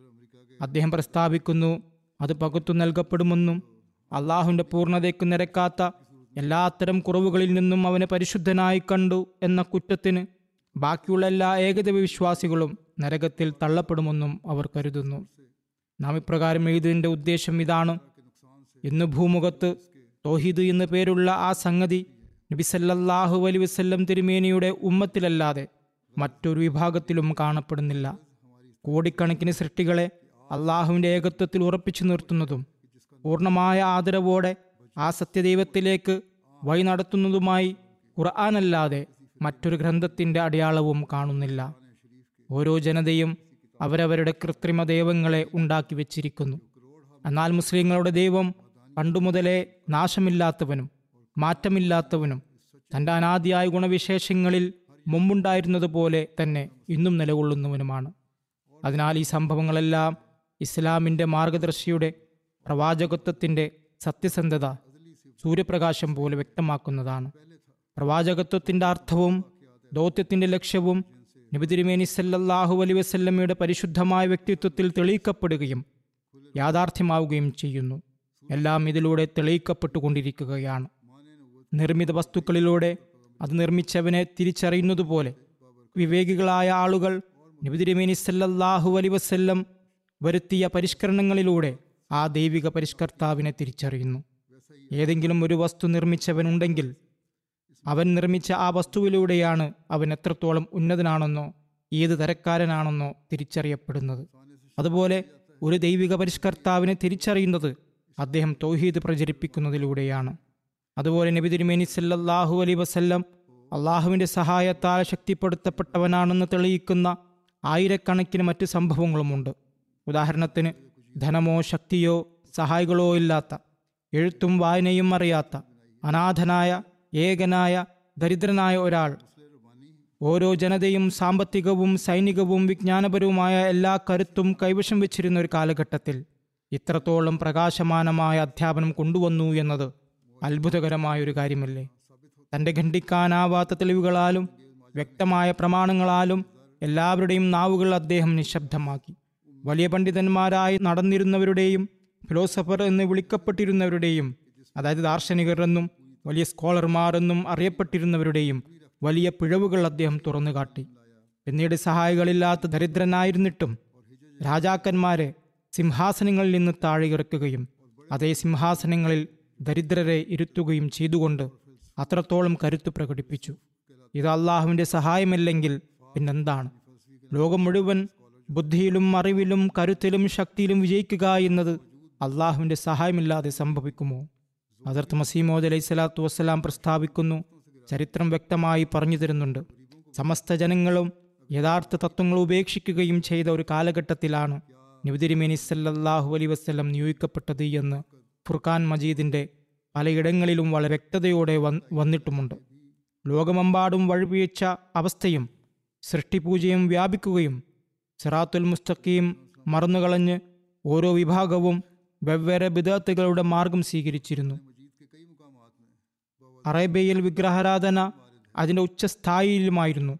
അദ്ദേഹം പ്രസ്താവിക്കുന്നു അത് പകുത്തു നൽകപ്പെടുമെന്നും അള്ളാഹുവിന്റെ പൂർണ്ണതയ്ക്ക് നിരക്കാത്ത എല്ലാത്തരം കുറവുകളിൽ നിന്നും അവനെ പരിശുദ്ധനായി കണ്ടു എന്ന കുറ്റത്തിന് ബാക്കിയുള്ള എല്ലാ ഏകദൈവ വിശ്വാസികളും നരകത്തിൽ തള്ളപ്പെടുമെന്നും അവർ കരുതുന്നു നാം ഇപ്രകാരം എഴുതിയതിൻ്റെ ഉദ്ദേശം ഇതാണ് ഇന്ന് ഭൂമുഖത്ത് തോഹീദ് എന്നു പേരുള്ള ആ സംഗതി നബി സല്ലല്ലാഹു അലൈഹി വസല്ലം തിരുമേനിയുടെ ഉമ്മത്തിലല്ലാതെ മറ്റൊരു വിഭാഗത്തിലും കാണപ്പെടുന്നില്ല കോടിക്കണക്കിന് സൃഷ്ടികളെ അള്ളാഹുവിൻ്റെ ഏകത്വത്തിൽ ഉറപ്പിച്ചു നിർത്തുന്നതും പൂർണ്ണമായ ആദരവോടെ ആ സത്യദൈവത്തിലേക്ക് വഴി നടത്തുന്നതുമായി ഖുർആാനല്ലാതെ മറ്റൊരു ഗ്രന്ഥത്തിൻ്റെ അടയാളവും കാണുന്നില്ല ഓരോ ജനതയും അവരവരുടെ കൃത്രിമ ദൈവങ്ങളെ ഉണ്ടാക്കി വച്ചിരിക്കുന്നു എന്നാൽ മുസ്ലിങ്ങളുടെ ദൈവം പണ്ടുമുതലേ നാശമില്ലാത്തവനും മാറ്റമില്ലാത്തവനും തൻ്റെ അനാദിയായ ഗുണവിശേഷങ്ങളിൽ മുമ്പുണ്ടായിരുന്നതുപോലെ തന്നെ ഇന്നും നിലകൊള്ളുന്നവനുമാണ് അതിനാൽ ഈ സംഭവങ്ങളെല്ലാം ഇസ്ലാമിൻ്റെ മാർഗദർശിയുടെ പ്രവാചകത്വത്തിൻ്റെ സത്യസന്ധത സൂര്യപ്രകാശം പോലെ വ്യക്തമാക്കുന്നതാണ് പ്രവാചകത്വത്തിൻ്റെ അർത്ഥവും ദൗത്യത്തിൻ്റെ ലക്ഷ്യവും നബി തിരുമേനി സല്ലല്ലാഹു അലൈ വസല്ലമയുടെ പരിശുദ്ധമായ വ്യക്തിത്വത്തിൽ തെളിയിക്കപ്പെടുകയും യാഥാർത്ഥ്യമാവുകയും ചെയ്യുന്നു എല്ലാം ഇതിലൂടെ തെളിയിക്കപ്പെട്ടുകൊണ്ടിരിക്കുകയാണ് നിർമ്മിത വസ്തുക്കളിലൂടെ അത് നിർമ്മിച്ചവനെ തിരിച്ചറിയുന്നതുപോലെ വിവേകികളായ ആളുകൾ നബി തിരുമേനി സല്ലല്ലാഹു അലൈ വസല്ലം വരുത്തിയ പരിഷ്കരണങ്ങളിലൂടെ ആ ദൈവിക പരിഷ്കർത്താവിനെ തിരിച്ചറിയുന്നു ഏതെങ്കിലും ഒരു വസ്തു നിർമ്മിച്ചവനുണ്ടെങ്കിൽ അവൻ നിർമ്മിച്ച ആ വസ്തുവിലൂടെയാണ് അവൻ എത്രത്തോളം ഉന്നതനാണെന്നോ ഏത് തരക്കാരനാണെന്നോ തിരിച്ചറിയപ്പെടുന്നത് അതുപോലെ ഒരു ദൈവിക പരിഷ്കർത്താവിനെ തിരിച്ചറിയുന്നത് അദ്ദേഹം തൗഹീദ് പ്രചരിപ്പിക്കുന്നതിലൂടെയാണ് അതുപോലെ നബി തിരുമേനി സല്ലല്ലാഹു അലൈ വസല്ലം അള്ളാഹുവിൻ്റെ സഹായത്താൽ ശക്തിപ്പെടുത്തപ്പെട്ടവനാണെന്ന് തെളിയിക്കുന്ന ആയിരക്കണക്കിന് മറ്റ് സംഭവങ്ങളുമുണ്ട് ഉദാഹരണത്തിന് ധനമോ ശക്തിയോ സഹായികളോ ഇല്ലാത്ത എഴുത്തും വായനയും അറിയാത്ത അനാഥനായ ഏകനായ ദരിദ്രനായ ഒരാൾ ഓരോ ജനതയും സാമ്പത്തികവും സൈനികവും വിജ്ഞാനപരവുമായ എല്ലാ കരുത്തും കൈവശം വെച്ചിരുന്ന ഒരു കാലഘട്ടത്തിൽ ഇത്രത്തോളം പ്രകാശമാനമായ അധ്യാപനം കൊണ്ടുവന്നു എന്നത് അത്ഭുതകരമായ ഒരു കാര്യമല്ലേ തൻ്റെ ഖണ്ഡിക്കാനാവാത്ത തെളിവുകളാലും വ്യക്തമായ പ്രമാണങ്ങളാലും എല്ലാവരുടെയും നാവുകൾ അദ്ദേഹം നിശബ്ദമാക്കി വലിയ പണ്ഡിതന്മാരായി നടന്നിരുന്നവരുടെയും ഫിലോസഫർ എന്ന് വിളിക്കപ്പെട്ടിരുന്നവരുടെയും അതായത് ദാർശനികർ എന്നും വലിയ സ്കോളർമാർ എന്നും അറിയപ്പെട്ടിരുന്നവരുടെയും വലിയ പിഴവുകൾ അദ്ദേഹം തുറന്നു കാട്ടി പിന്നീട് സഹായികളില്ലാത്ത ദരിദ്രനായിരുന്നിട്ടും രാജാക്കന്മാരെ സിംഹാസനങ്ങളിൽ നിന്ന് താഴെ ഇറക്കുകയും അതേ സിംഹാസനങ്ങളിൽ ദരിദ്രരെ ഇരുത്തുകയും ചെയ്തുകൊണ്ട് അത്രത്തോളം കരുത്ത് പ്രകടിപ്പിച്ചു ഇത് അള്ളാഹുവിൻ്റെ സഹായമല്ലെങ്കിൽ പിന്നെന്താണ് ലോകം മുഴുവൻ ബുദ്ധിയിലും അറിവിലും കരുത്തിലും ശക്തിയിലും വിജയിക്കുക എന്നത് അള്ളാഹുവിൻ്റെ സഹായമില്ലാതെ സംഭവിക്കുമോ അതിർത്ത് മസീമോദ് അലൈഹി സ്വലാത്തു വസ്സലാം പ്രസ്താവിക്കുന്നു ചരിത്രം വ്യക്തമായി പറഞ്ഞു തരുന്നുണ്ട് സമസ്ത ജനങ്ങളും യഥാർത്ഥ തത്വങ്ങൾ ഉപേക്ഷിക്കുകയും ചെയ്ത ഒരു കാലഘട്ടത്തിലാണ് നബിതിരിമേനി സല്ലല്ലാഹു അലൈ വസ്ലം നിയോഗിക്കപ്പെട്ടത് എന്ന് ഫുർഖാൻ മജീദിന്റെ പലയിടങ്ങളിലും വളരെ വ്യക്തതയോടെ വന്ന് വന്നിട്ടുമുണ്ട് ലോകമെമ്പാടും വഴിപിഴച്ച അവസ്ഥയും സൃഷ്ടിപൂജയും വ്യാപിക്കുകയും സിറാത്തുൽ മുസ്തഖീം മറന്നുകളഞ്ഞ് ഓരോ വിഭാഗവും വെവ്വേറെ ബിദാത്തുകളുടെ മാർഗം സ്വീകരിച്ചിരുന്നു അറേബ്യയിൽ വിഗ്രഹാരാധന അതിന്റെ ഉച്ചസ്ഥായിയിലുമായിരുന്നു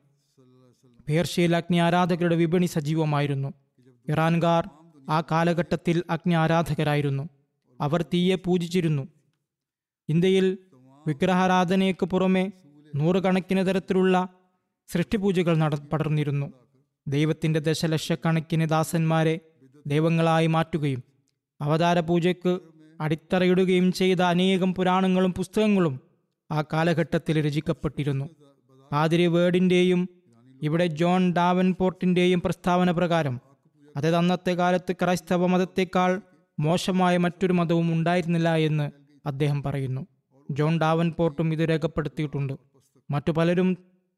പേർഷ്യയിൽ അഗ്നി ആരാധകരുടെ വിപണി സജീവമായിരുന്നു ഇറാൻകാർ ആ കാലഘട്ടത്തിൽ അഗ്നി ആരാധകരായിരുന്നു അവർ തീയെ പൂജിച്ചിരുന്നു ഇന്ത്യയിൽ വിഗ്രഹാരാധനയ്ക്ക് പുറമെ നൂറുകണക്കിന് തരത്തിലുള്ള സൃഷ്ടിപൂജകൾ നട പടർന്നിരുന്നു ദൈവത്തിന്റെ ദശലക്ഷക്കണക്കിന് ദാസന്മാരെ ദൈവങ്ങളായി മാറ്റുകയും അവതാര പൂജയ്ക്ക് അടിത്തറയിടുകയും ചെയ്ത അനേകം പുരാണങ്ങളും പുസ്തകങ്ങളും ആ കാലഘട്ടത്തിൽ രചിക്കപ്പെട്ടിരുന്നു പാതിരി വേർഡിന്റെയും ഇവിടെ ജോൺ ഡാവൻപോർട്ടിന്റെയും പ്രസ്താവന പ്രകാരം അതായത് അന്നത്തെ കാലത്ത് ക്രൈസ്തവ മതത്തെക്കാൾ മോശമായ മറ്റൊരു മതവും ഉണ്ടായിരുന്നില്ല എന്ന് അദ്ദേഹം പറയുന്നു ജോൺ ഡാവൻപോർട്ടും ഇത് രേഖപ്പെടുത്തിയിട്ടുണ്ട് മറ്റു പലരും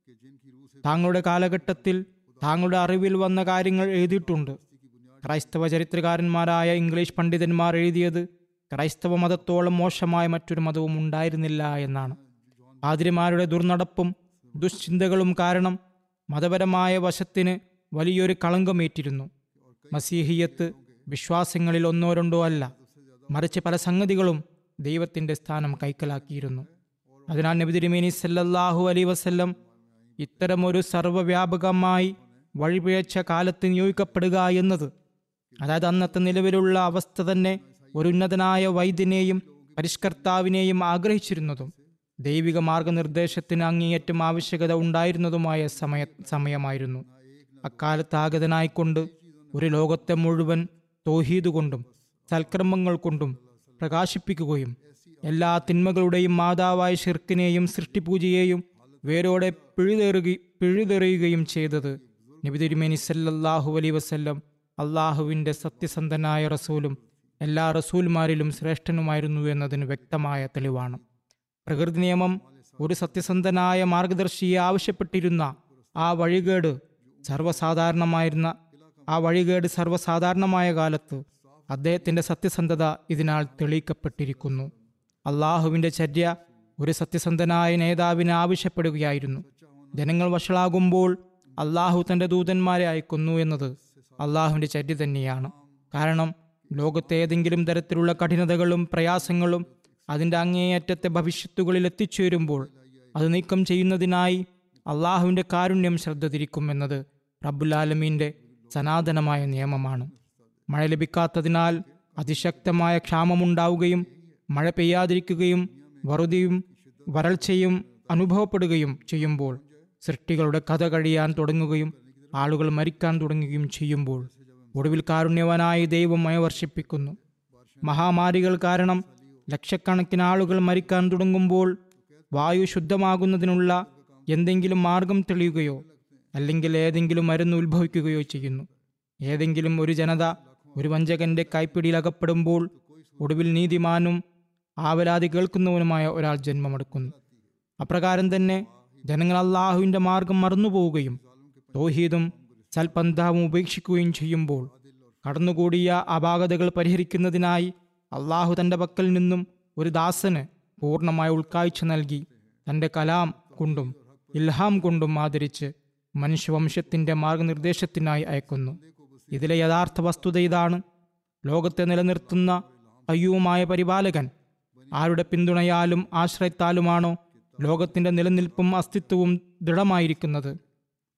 താങ്കളുടെ കാലഘട്ടത്തിൽ താങ്കളുടെ അറിവിൽ വന്ന കാര്യങ്ങൾ എഴുതിയിട്ടുണ്ട് ക്രൈസ്തവ ചരിത്രകാരന്മാരായ ഇംഗ്ലീഷ് പണ്ഡിതന്മാർ എഴുതിയത് ക്രൈസ്തവ മതത്തോളം മോശമായ മറ്റൊരു മതവും ഉണ്ടായിരുന്നില്ല എന്നാണ് പാതിരിമാരുടെ ദുർനടപ്പും ദുശ്ചിന്തകളും കാരണം മതപരമായ വശത്തിന് വലിയൊരു കളങ്കമേറ്റിരുന്നു മസീഹിയത്ത് വിശ്വാസങ്ങളിൽ ഒന്നോ രണ്ടോ അല്ല മറിച്ച് പല സംഗതികളും ദൈവത്തിന്റെ സ്ഥാനം കൈക്കലാക്കിയിരുന്നു അതിനാൽ നബി തിരുമേനി സല്ലല്ലാഹു അലൈ വസല്ലം ഇത്തരമൊരു സർവ്വവ്യാപകമായി വഴിപിഴച്ച കാലത്ത് നിയോഗിക്കപ്പെടുക എന്നത് അതായത് അന്നത്തെ നിലവിലുള്ള അവസ്ഥ തന്നെ ഒരു ഉന്നതനായ വൈദ്യനെയും പരിഷ്കർത്താവിനെയും ആഗ്രഹിച്ചിരുന്നതും ദൈവിക മാർഗനിർദ്ദേശത്തിന് അങ്ങേയറ്റം ആവശ്യകത ഉണ്ടായിരുന്നതുമായ സമയ സമയമായിരുന്നു അക്കാലത്ത് ആഗതനായിക്കൊണ്ട് ഒരു ലോകത്തെ മുഴുവൻ തോഹീദ് കൊണ്ടും സൽക്രമങ്ങൾ കൊണ്ടും പ്രകാശിപ്പിക്കുകയും എല്ലാ തിന്മകളുടെയും മാതാവായ ഷിർക്കിനെയും സൃഷ്ടിപൂജയെയും വേരോടെ പിഴുതെറുകി പിഴുതെറിയുകയും ചെയ്തത് നബി തിരുമേനി സല്ലല്ലാഹു അലൈ വസല്ലം അള്ളാഹുവിൻ്റെ സത്യസന്ധനായ റസൂലും എല്ലാ റസൂൽമാരിലും ശ്രേഷ്ഠനുമായിരുന്നു എന്നതിന് വ്യക്തമായ തെളിവാണ് പ്രകൃതി നിയമം ഒരു സത്യസന്ധനായ മാർഗദർശിയെ ആവശ്യപ്പെട്ടിരുന്ന ആ വഴികേട് സർവ്വസാധാരണമായിരുന്ന ആ വഴികേട് സർവ്വസാധാരണമായ കാലത്ത് അദ്ദേഹത്തിന്റെ സത്യസന്ധത ഇതിനാൽ തെളിയിക്കപ്പെട്ടിരിക്കുന്നു അള്ളാഹുവിന്റെ ചര്യ ഒരു സത്യസന്ധനായ നേതാവിനെ ആവശ്യപ്പെടുകയായിരുന്നു ജനങ്ങൾ വഷളാകുമ്പോൾ അള്ളാഹു തന്റെ ദൂതന്മാരെ അയക്കുന്നു എന്നത് അള്ളാഹുവിന്റെ ചര്യ തന്നെയാണ് കാരണം ലോകത്തെ ഏതെങ്കിലും തരത്തിലുള്ള കഠിനതകളും പ്രയാസങ്ങളും അതിൻ്റെ അങ്ങേയറ്റത്തെ ഭവിഷ്യത്തുകളിൽ എത്തിച്ചേരുമ്പോൾ അത് നീക്കം ചെയ്യുന്നതിനായി അള്ളാഹുവിൻ്റെ കാരുണ്യം ശ്രദ്ധ തിരിക്കുമെന്നത് റബ്ബുലാലമീൻ്റെ സനാതനമായ നിയമമാണ് മഴ ലഭിക്കാത്തതിനാൽ അതിശക്തമായ ക്ഷാമമുണ്ടാവുകയും മഴ പെയ്യാതിരിക്കുകയും വറുതിയും വരൾച്ചയും അനുഭവപ്പെടുകയും ചെയ്യുമ്പോൾ സൃഷ്ടികളുടെ കഥ കഴിയാൻ തുടങ്ങുകയും ആളുകൾ മരിക്കാൻ തുടങ്ങുകയും ചെയ്യുമ്പോൾ ഒടുവിൽ കാരുണ്യവനായ ദൈവം മഴ വർഷിപ്പിക്കുന്നു മഹാമാരികൾ കാരണം ലക്ഷക്കണക്കിന് ആളുകൾ മരിക്കാൻ തുടങ്ങുമ്പോൾ വായു ശുദ്ധമാകുന്നതിനുള്ള എന്തെങ്കിലും മാർഗം തെളിയുകയോ അല്ലെങ്കിൽ ഏതെങ്കിലും മരുന്ന് ഉത്ഭവിക്കുകയോ ചെയ്യുന്നു ഏതെങ്കിലും ഒരു ജനത ഒരു വഞ്ചകന്റെ കൈപ്പിടിയിൽ അകപ്പെടുമ്പോൾ ഒടുവിൽ നീതിമാനും ആവലാതി കേൾക്കുന്നവനുമായ ഒരാൾ ജന്മമെടുക്കുന്നു അപ്രകാരം തന്നെ ജനങ്ങൾ അള്ളാഹുവിന്റെ മാർഗം മറന്നുപോവുകയും തോഹീദും സൽപന്ഥാവും ഉപേക്ഷിക്കുകയും ചെയ്യുമ്പോൾ കടന്നുകൂടിയ അപാകതകൾ പരിഹരിക്കുന്നതിനായി അള്ളാഹു തന്റെ പക്കൽ നിന്നും ഒരു ദാസന് പൂർണ്ണമായ ഉൾക്കാഴ്ച നൽകി തന്റെ കലാം കൊണ്ടും ഇൽഹാം കൊണ്ടും ആദരിച്ച് മനുഷ്യവംശത്തിന്റെ മാർഗനിർദ്ദേശത്തിനായി അയക്കുന്നു ഇതിലെ യഥാർത്ഥ വസ്തുത ഇതാണ് ലോകത്തെ നിലനിർത്തുന്ന അയ്യവുമായ പരിപാലകൻ ആരുടെ പിന്തുണയാലും ആശ്രയത്താലുമാണോ ലോകത്തിന്റെ നിലനിൽപ്പും അസ്തിത്വവും ദൃഢമായിരിക്കുന്നത്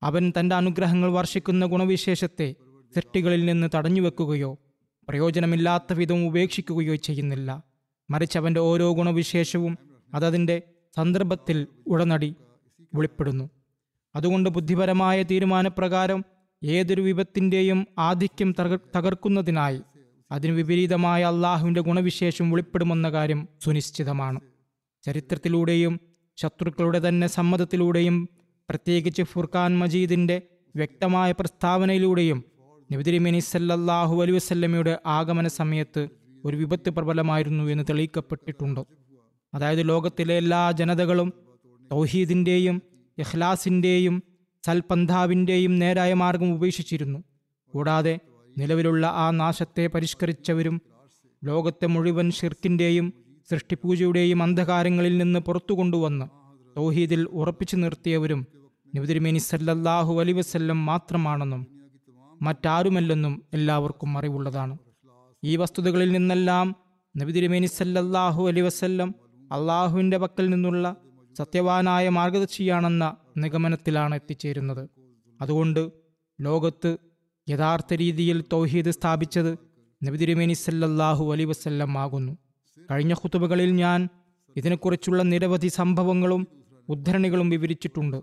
അവൻ തന്റെ അനുഗ്രഹങ്ങൾ വർഷിക്കുന്ന ഗുണവിശേഷത്തെ സൃഷ്ടികളിൽ നിന്ന് തടഞ്ഞുവെക്കുകയോ പ്രയോജനമില്ലാത്ത വിധം ഉപേക്ഷിക്കുകയോ ചെയ്യുന്നില്ല മറിച്ച് അവന്റെ ഓരോ ഗുണവിശേഷവും അതതിൻ്റെ സന്ദർഭത്തിൽ ഉടനടി വെളിപ്പെടുന്നു അതുകൊണ്ട് ബുദ്ധിപരമായ തീരുമാനപ്രകാരം ഏതൊരു വിപത്തിൻ്റെയും ആധിക്യം തകർ- തകർക്കുന്നതിനായി അതിന് വിപരീതമായ അള്ളാഹുവിൻ്റെ ഗുണവിശേഷം വെളിപ്പെടുമെന്ന കാര്യം സുനിശ്ചിതമാണ് ചരിത്രത്തിലൂടെയും ശത്രുക്കളുടെ തന്നെ സമ്മതത്തിലൂടെയും പ്രത്യേകിച്ച് ഫുർഖാൻ മജീദിന്റെ വ്യക്തമായ പ്രസ്താവനയിലൂടെയും നബിതിരിമിനി സല്ലല്ലാഹു അലൈഹി വസല്ലമയുടെ ആഗമന സമയത്ത് ഒരു വിപത്ത് പ്രബലമായിരുന്നു എന്ന് തെളിയിക്കപ്പെട്ടിട്ടുണ്ട് അതായത് ലോകത്തിലെ എല്ലാ ജനതകളും തൗഹീദിൻ്റെയും ഇഖ്ലാസിൻ്റെയും സൽപന്ഥാവിൻ്റെയും നേരായ മാർഗം ഉപേക്ഷിച്ചിരുന്നു കൂടാതെ നിലവിലുള്ള ആ നാശത്തെ പരിഷ്കരിച്ചവരും ലോകത്തെ മുഴുവൻ ഷിർക്കിൻ്റെയും സൃഷ്ടിപൂജയുടെയും അന്ധകാരങ്ങളിൽ നിന്ന് പുറത്തു കൊണ്ടുവന്ന് തൗഹീദിൽ ഉറപ്പിച്ചു നിർത്തിയവരും നബിതിരുമേനി സല്ലല്ലാഹു അലൈ വസല്ലം മാത്രമാണെന്നും മറ്റാരുമല്ലെന്നും എല്ലാവർക്കും അറിവുള്ളതാണ് ഈ വസ്തുതകളിൽ നിന്നെല്ലാം നബിതിരുമേനി സല്ലല്ലാഹു അലൈ വസല്ലം അള്ളാഹുവിൻ്റെ പക്കൽ നിന്നുള്ള സത്യവാനായ മാർഗദർശിയാണെന്ന നിഗമനത്തിലാണ് എത്തിച്ചേരുന്നത് അതുകൊണ്ട് ലോകത്ത് യഥാർത്ഥ രീതിയിൽ തൗഹീദ് സ്ഥാപിച്ചത് നബിതിരുമേനി സല്ലല്ലാഹു അലൈ വസല്ലം ആകുന്നു കഴിഞ്ഞ ഖുതുബകളിൽ ഞാൻ ഇതിനെക്കുറിച്ചുള്ള നിരവധി സംഭവങ്ങളും ഉദ്ധരണികളും വിവരിച്ചിട്ടുണ്ട്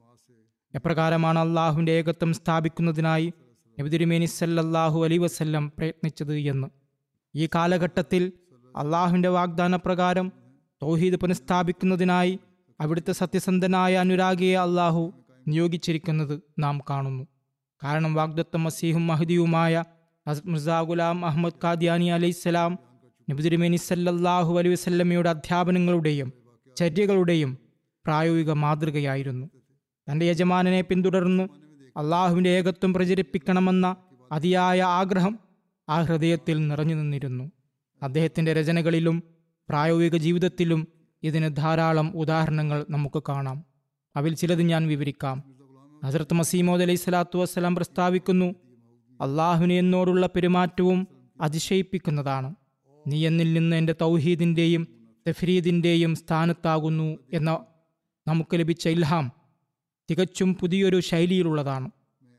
എപ്രകാരമാണ് അള്ളാഹുവിൻ്റെ ഏകത്വം സ്ഥാപിക്കുന്നതിനായി നബിതിരുമേനി സല്ലല്ലാഹു അലൈ വസല്ലം പ്രയത്നിച്ചത് എന്ന് ഈ കാലഘട്ടത്തിൽ അള്ളാഹുവിൻ്റെ വാഗ്ദാനപ്രകാരം തൗഹീദ് പുനഃസ്ഥാപിക്കുന്നതിനായി അവിടുത്തെ സത്യസന്ധനായ അനുരാഗിയെ അള്ളാഹു നിയോഗിച്ചിരിക്കുന്നത് നാം കാണുന്നു കാരണം വാഗ്ദത്ത മസീഹും മഹദിയുമായ ഹസ്രത് മിർസാ ഗുലാം അഹമ്മദ് ഖാദിയാനി അലൈഹിസ്സലാം നബിതിരുമേനി സല്ലല്ലാഹു അലൈഹി വസല്ലമയുടെ അധ്യാപനങ്ങളുടെയും ചര്യകളുടെയും പ്രായോഗിക മാതൃകയായിരുന്നു തൻ്റെ യജമാനനെ പിന്തുടർന്ന് അള്ളാഹുവിൻ്റെ ഏകത്വം പ്രചരിപ്പിക്കണമെന്ന അതിയായ ആഗ്രഹം ആ ഹൃദയത്തിൽ നിറഞ്ഞു നിന്നിരുന്നു അദ്ദേഹത്തിൻ്റെ രചനകളിലും പ്രായോഗിക ജീവിതത്തിലും ഇതിന് ധാരാളം ഉദാഹരണങ്ങൾ നമുക്ക് കാണാം അവയിൽ ചിലത് ഞാൻ വിവരിക്കാം ഹസരത്ത് മസീമോദ് അലൈഹി സ്വലാത്തു വസ്സലാം പ്രസ്താവിക്കുന്നു അള്ളാഹുവിന് എന്നോടുള്ള പെരുമാറ്റവും അതിശയിപ്പിക്കുന്നതാണ് നീ എന്നിൽ നിന്ന് എൻ്റെ തൗഹീദിൻ്റെയും തഫ്രീദിൻ്റെയും സ്ഥാനത്താകുന്നു എന്ന നമുക്ക് ലഭിച്ച ഇൽഹാം തികച്ചും പുതിയൊരു ശൈലിയിലുള്ളതാണ്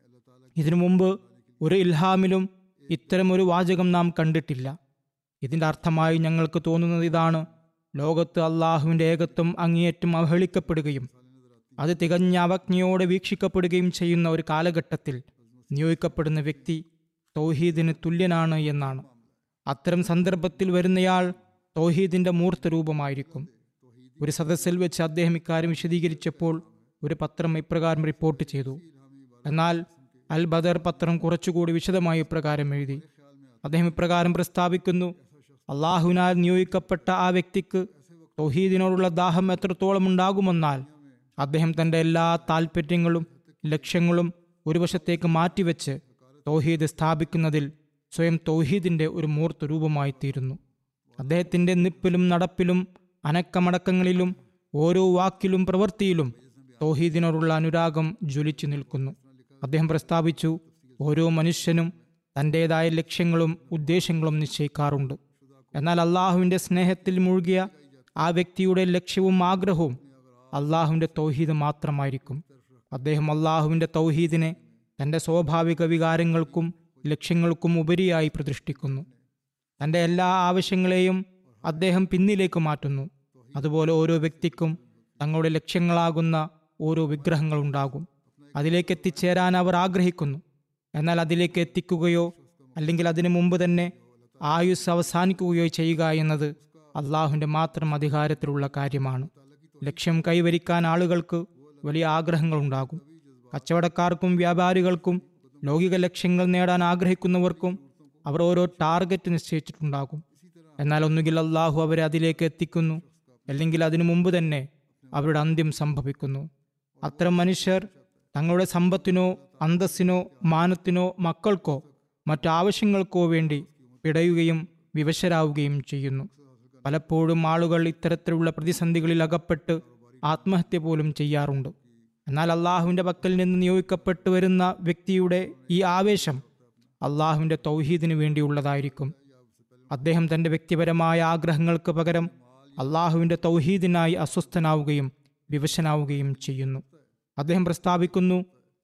ഇതിനു മുമ്പ് ഒരു ഇൽഹാമിലും ഇത്തരമൊരു വാചകം നാം കണ്ടിട്ടില്ല ഇതിൻ്റെ അർത്ഥമായി ഞങ്ങൾക്ക് തോന്നുന്നത് ഇതാണ് ലോകത്ത് അള്ളാഹുവിൻ്റെ ഏകത്വം അങ്ങേയറ്റം അവഹേളിക്കപ്പെടുകയും അത് തികഞ്ഞ അവജ്ഞയോടെ വീക്ഷിക്കപ്പെടുകയും ചെയ്യുന്ന ഒരു കാലഘട്ടത്തിൽ നിയോഗിക്കപ്പെടുന്ന വ്യക്തി തൗഹീദിന് തുല്യനാണ് എന്നാണ് അത്തരം സന്ദർഭത്തിൽ വരുന്നയാൾ തൗഹീദിൻ്റെ മൂർത്ത രൂപമായിരിക്കും ഒരു സദസ്സിൽ വെച്ച് അദ്ദേഹം ഇക്കാര്യം വിശദീകരിച്ചപ്പോൾ ഒരു പത്രം ഇപ്രകാരം റിപ്പോർട്ട് ചെയ്തു എന്നാൽ അൽ ബദർ പത്രം കുറച്ചുകൂടി വിശദമായി ഇപ്രകാരം എഴുതി അദ്ദേഹം ഇപ്രകാരം പ്രസ്താവിക്കുന്നു അള്ളാഹുവിനാൽ നിയോഗിക്കപ്പെട്ട ആ വ്യക്തിക്ക് തൗഹീദിനോടുള്ള ദാഹം എത്രത്തോളം ഉണ്ടാകുമെന്നാൽ അദ്ദേഹം തൻ്റെ എല്ലാ താൽപ്പര്യങ്ങളും ലക്ഷ്യങ്ങളും ഒരു വശത്തേക്ക് മാറ്റിവെച്ച് തൗഹീദ് സ്ഥാപിക്കുന്നതിൽ സ്വയം തൗഹീദിൻ്റെ ഒരു മൂർത്ത രൂപമായി തീരുന്നു അദ്ദേഹത്തിൻ്റെ നിപ്പിലും നടപ്പിലും അനക്കമടക്കങ്ങളിലും ഓരോ വാക്കിലും പ്രവൃത്തിയിലും തൗഹീദിനോടുള്ള അനുരാഗം ജ്വലിച്ചു നിൽക്കുന്നു അദ്ദേഹം പ്രസ്താവിച്ചു ഓരോ മനുഷ്യനും തൻ്റെതായ ലക്ഷ്യങ്ങളും ഉദ്ദേശങ്ങളും നിശ്ചയിക്കാറുണ്ട് എന്നാൽ അള്ളാഹുവിൻ്റെ സ്നേഹത്തിൽ മുഴുകിയ ആ വ്യക്തിയുടെ ലക്ഷ്യവും ആഗ്രഹവും അള്ളാഹുവിൻ്റെ തൗഹീദ് മാത്രമായിരിക്കും അദ്ദേഹം അള്ളാഹുവിൻ്റെ തൗഹീദിനെ തൻ്റെ സ്വാഭാവിക വികാരങ്ങൾക്കും ലക്ഷ്യങ്ങൾക്കും ഉപരിയായി പ്രതിഷ്ഠിക്കുന്നു തൻ്റെ എല്ലാ ആവശ്യങ്ങളെയും അദ്ദേഹം പിന്നിലേക്ക് മാറ്റുന്നു അതുപോലെ ഓരോ വ്യക്തിക്കും തങ്ങളുടെ ലക്ഷ്യങ്ങളാകുന്ന ഓരോ വിഗ്രഹങ്ങളുണ്ടാകും അതിലേക്ക് എത്തിച്ചേരാൻ അവർ ആഗ്രഹിക്കുന്നു എന്നാൽ അതിലേക്ക് എത്തിക്കുകയോ അല്ലെങ്കിൽ അതിനു മുമ്പ് തന്നെ ആയുസ് അവസാനിക്കുകയോ ചെയ്യുക എന്നത് അള്ളാഹുവിൻ്റെ മാത്രം അധികാരത്തിലുള്ള കാര്യമാണ് ലക്ഷ്യം കൈവരിക്കാൻ ആളുകൾക്ക് വലിയ ആഗ്രഹങ്ങളുണ്ടാകും കച്ചവടക്കാർക്കും വ്യാപാരികൾക്കും ലൗകിക ലക്ഷ്യങ്ങൾ നേടാൻ ആഗ്രഹിക്കുന്നവർക്കും അവർ ഓരോ ടാർഗറ്റ് നിശ്ചയിച്ചിട്ടുണ്ടാകും എന്നാൽ ഒന്നുകിൽ അള്ളാഹു അവരെ അതിലേക്ക് എത്തിക്കുന്നു അല്ലെങ്കിൽ അതിനു മുമ്പ് തന്നെ അവരുടെ അന്ത്യം സംഭവിക്കുന്നു അത്തരം മനുഷ്യർ തങ്ങളുടെ സമ്പത്തിനോ അന്തസ്സിനോ മാനത്തിനോ മക്കൾക്കോ മറ്റാവശ്യങ്ങൾക്കോ വേണ്ടി പിടയുകയും വിവശരാവുകയും ചെയ്യുന്നു പലപ്പോഴും ആളുകൾ ഇത്തരത്തിലുള്ള പ്രതിസന്ധികളിൽ അകപ്പെട്ട് ആത്മഹത്യ പോലും ചെയ്യാറുണ്ട് എന്നാൽ അള്ളാഹുവിൻ്റെ പക്കൽ നിന്ന് നിയോഗിക്കപ്പെട്ടു വരുന്ന വ്യക്തിയുടെ ഈ ആവേശം അള്ളാഹുവിൻ്റെ തൗഹീദിന് വേണ്ടിയുള്ളതായിരിക്കും അദ്ദേഹം തൻ്റെ വ്യക്തിപരമായ ആഗ്രഹങ്ങൾക്ക് പകരം അള്ളാഹുവിൻ്റെ തൗഹീദിനായി അസ്വസ്ഥനാവുകയും വിവശനാവുകയും ചെയ്യുന്നു അദ്ദേഹം പ്രസ്താവിക്കുന്നു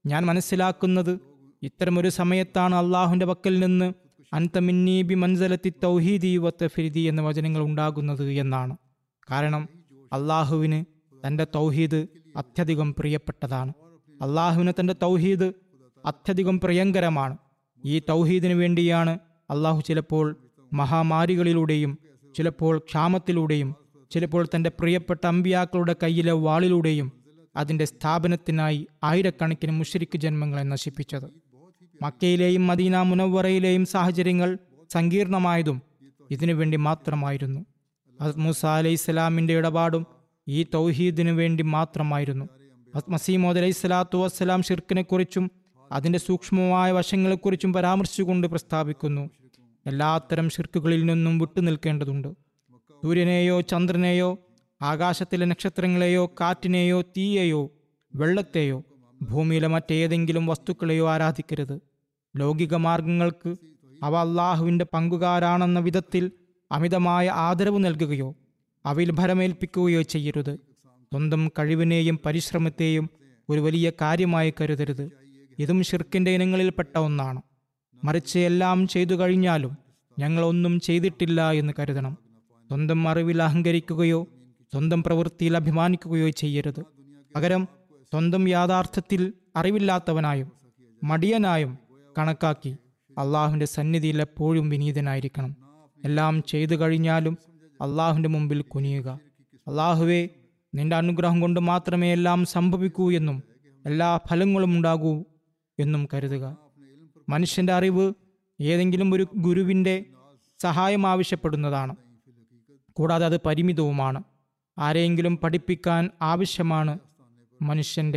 ഞാൻ മനസ്സിലാക്കുന്നത് ഇത്തരമൊരു സമയത്താണ് അള്ളാഹുവിൻ്റെ പക്കൽ നിന്ന് അൻതമിന്നീ ബി മൻസലത്തി തൗഹീദി വത്തഫിരിദി എന്ന വചനങ്ങൾ ഉണ്ടാകുന്നത് എന്നാണ് കാരണം അള്ളാഹുവിന് തൻ്റെ തൗഹീദ് അത്യധികം പ്രിയപ്പെട്ടതാണ് അള്ളാഹുവിന് തൻ്റെ തൗഹീദ് അത്യധികം പ്രിയങ്കരമാണ് ഈ തൗഹീദിന് വേണ്ടിയാണ് അള്ളാഹു ചിലപ്പോൾ മഹാമാരികളിലൂടെയും ചിലപ്പോൾ ക്ഷാമത്തിലൂടെയും ചിലപ്പോൾ തൻ്റെ പ്രിയപ്പെട്ട അമ്പിയാക്കളുടെ കയ്യിലെ വാളിലൂടെയും അതിൻ്റെ സ്ഥാപനത്തിനായി ആയിരക്കണക്കിന് മുഷരിക്ക് ജന്മങ്ങളെ നശിപ്പിച്ചത് മക്കയിലെയും മദീന മുനവറയിലെയും സാഹചര്യങ്ങൾ സങ്കീർണമായതും ഇതിനു വേണ്ടി മാത്രമായിരുന്നു അത് മൂസ അലൈഹി സ്വലാമിൻ്റെ ഇടപാടും ഈ തൗഹീദിനു വേണ്ടി മാത്രമായിരുന്നു മസീമോദ് അലൈഹി സ്വലാത്തു വസ്സലാം ഷിർക്കിനെക്കുറിച്ചും അതിൻ്റെ സൂക്ഷ്മമായ വശങ്ങളെക്കുറിച്ചും പരാമർശിച്ചുകൊണ്ട് പ്രസ്താവിക്കുന്നു എല്ലാത്തരം ഷിർക്കുകളിൽ നിന്നും വിട്ടുനിൽക്കേണ്ടതുണ്ട് സൂര്യനെയോ ചന്ദ്രനെയോ ആകാശത്തിലെ നക്ഷത്രങ്ങളെയോ കാറ്റിനെയോ തീയെയോ വെള്ളത്തെയോ ഭൂമിയിലെ മറ്റേതെങ്കിലും വസ്തുക്കളെയോ ആരാധിക്കരുത് ലൗകിക മാർഗങ്ങൾക്ക് അവ അള്ളാഹുവിൻ്റെ പങ്കുകാരാണെന്ന വിധത്തിൽ അമിതമായ ആദരവ് നൽകുകയോ അവയിൽ ഭരമേൽപ്പിക്കുകയോ ചെയ്യരുത് സ്വന്തം കഴിവിനെയും പരിശ്രമത്തെയും ഒരു വലിയ കാര്യമായി കരുതരുത് ഇതും ഷിർക്കിൻ്റെ ഇനങ്ങളിൽപ്പെട്ട ഒന്നാണ് മറിച്ച് എല്ലാം ചെയ്തു കഴിഞ്ഞാലും ഞങ്ങൾ ഒന്നും ചെയ്തിട്ടില്ല എന്ന് കരുതണം സ്വന്തം അറിവിൽ അഹങ്കരിക്കുകയോ സ്വന്തം പ്രവൃത്തിയിൽ അഭിമാനിക്കുകയോ ചെയ്യരുത് പകരം സ്വന്തം യാഥാർത്ഥ്യത്തിൽ അറിവില്ലാത്തവനായും മടിയനായും കണക്കാക്കി അള്ളാഹുവിൻ്റെ സന്നിധിയിൽ എപ്പോഴും വിനീതനായിരിക്കണം എല്ലാം ചെയ്തു കഴിഞ്ഞാലും അള്ളാഹുവിൻ്റെ മുമ്പിൽ കുനിയുക അള്ളാഹുവെ നിന്റെ അനുഗ്രഹം കൊണ്ട് മാത്രമേ എല്ലാം സംഭവിക്കൂ എന്നും എല്ലാ ഫലങ്ങളും ഉണ്ടാകൂ എന്നും കരുതുക മനുഷ്യന്റെ അറിവ് ഏതെങ്കിലും ഒരു ഗുരുവിൻ്റെ സഹായം ആവശ്യപ്പെടുന്നതാണ് കൂടാതെ അത് പരിമിതവുമാണ് ആരെയെങ്കിലും പഠിപ്പിക്കാൻ ആവശ്യമാണ് മനുഷ്യന്റെ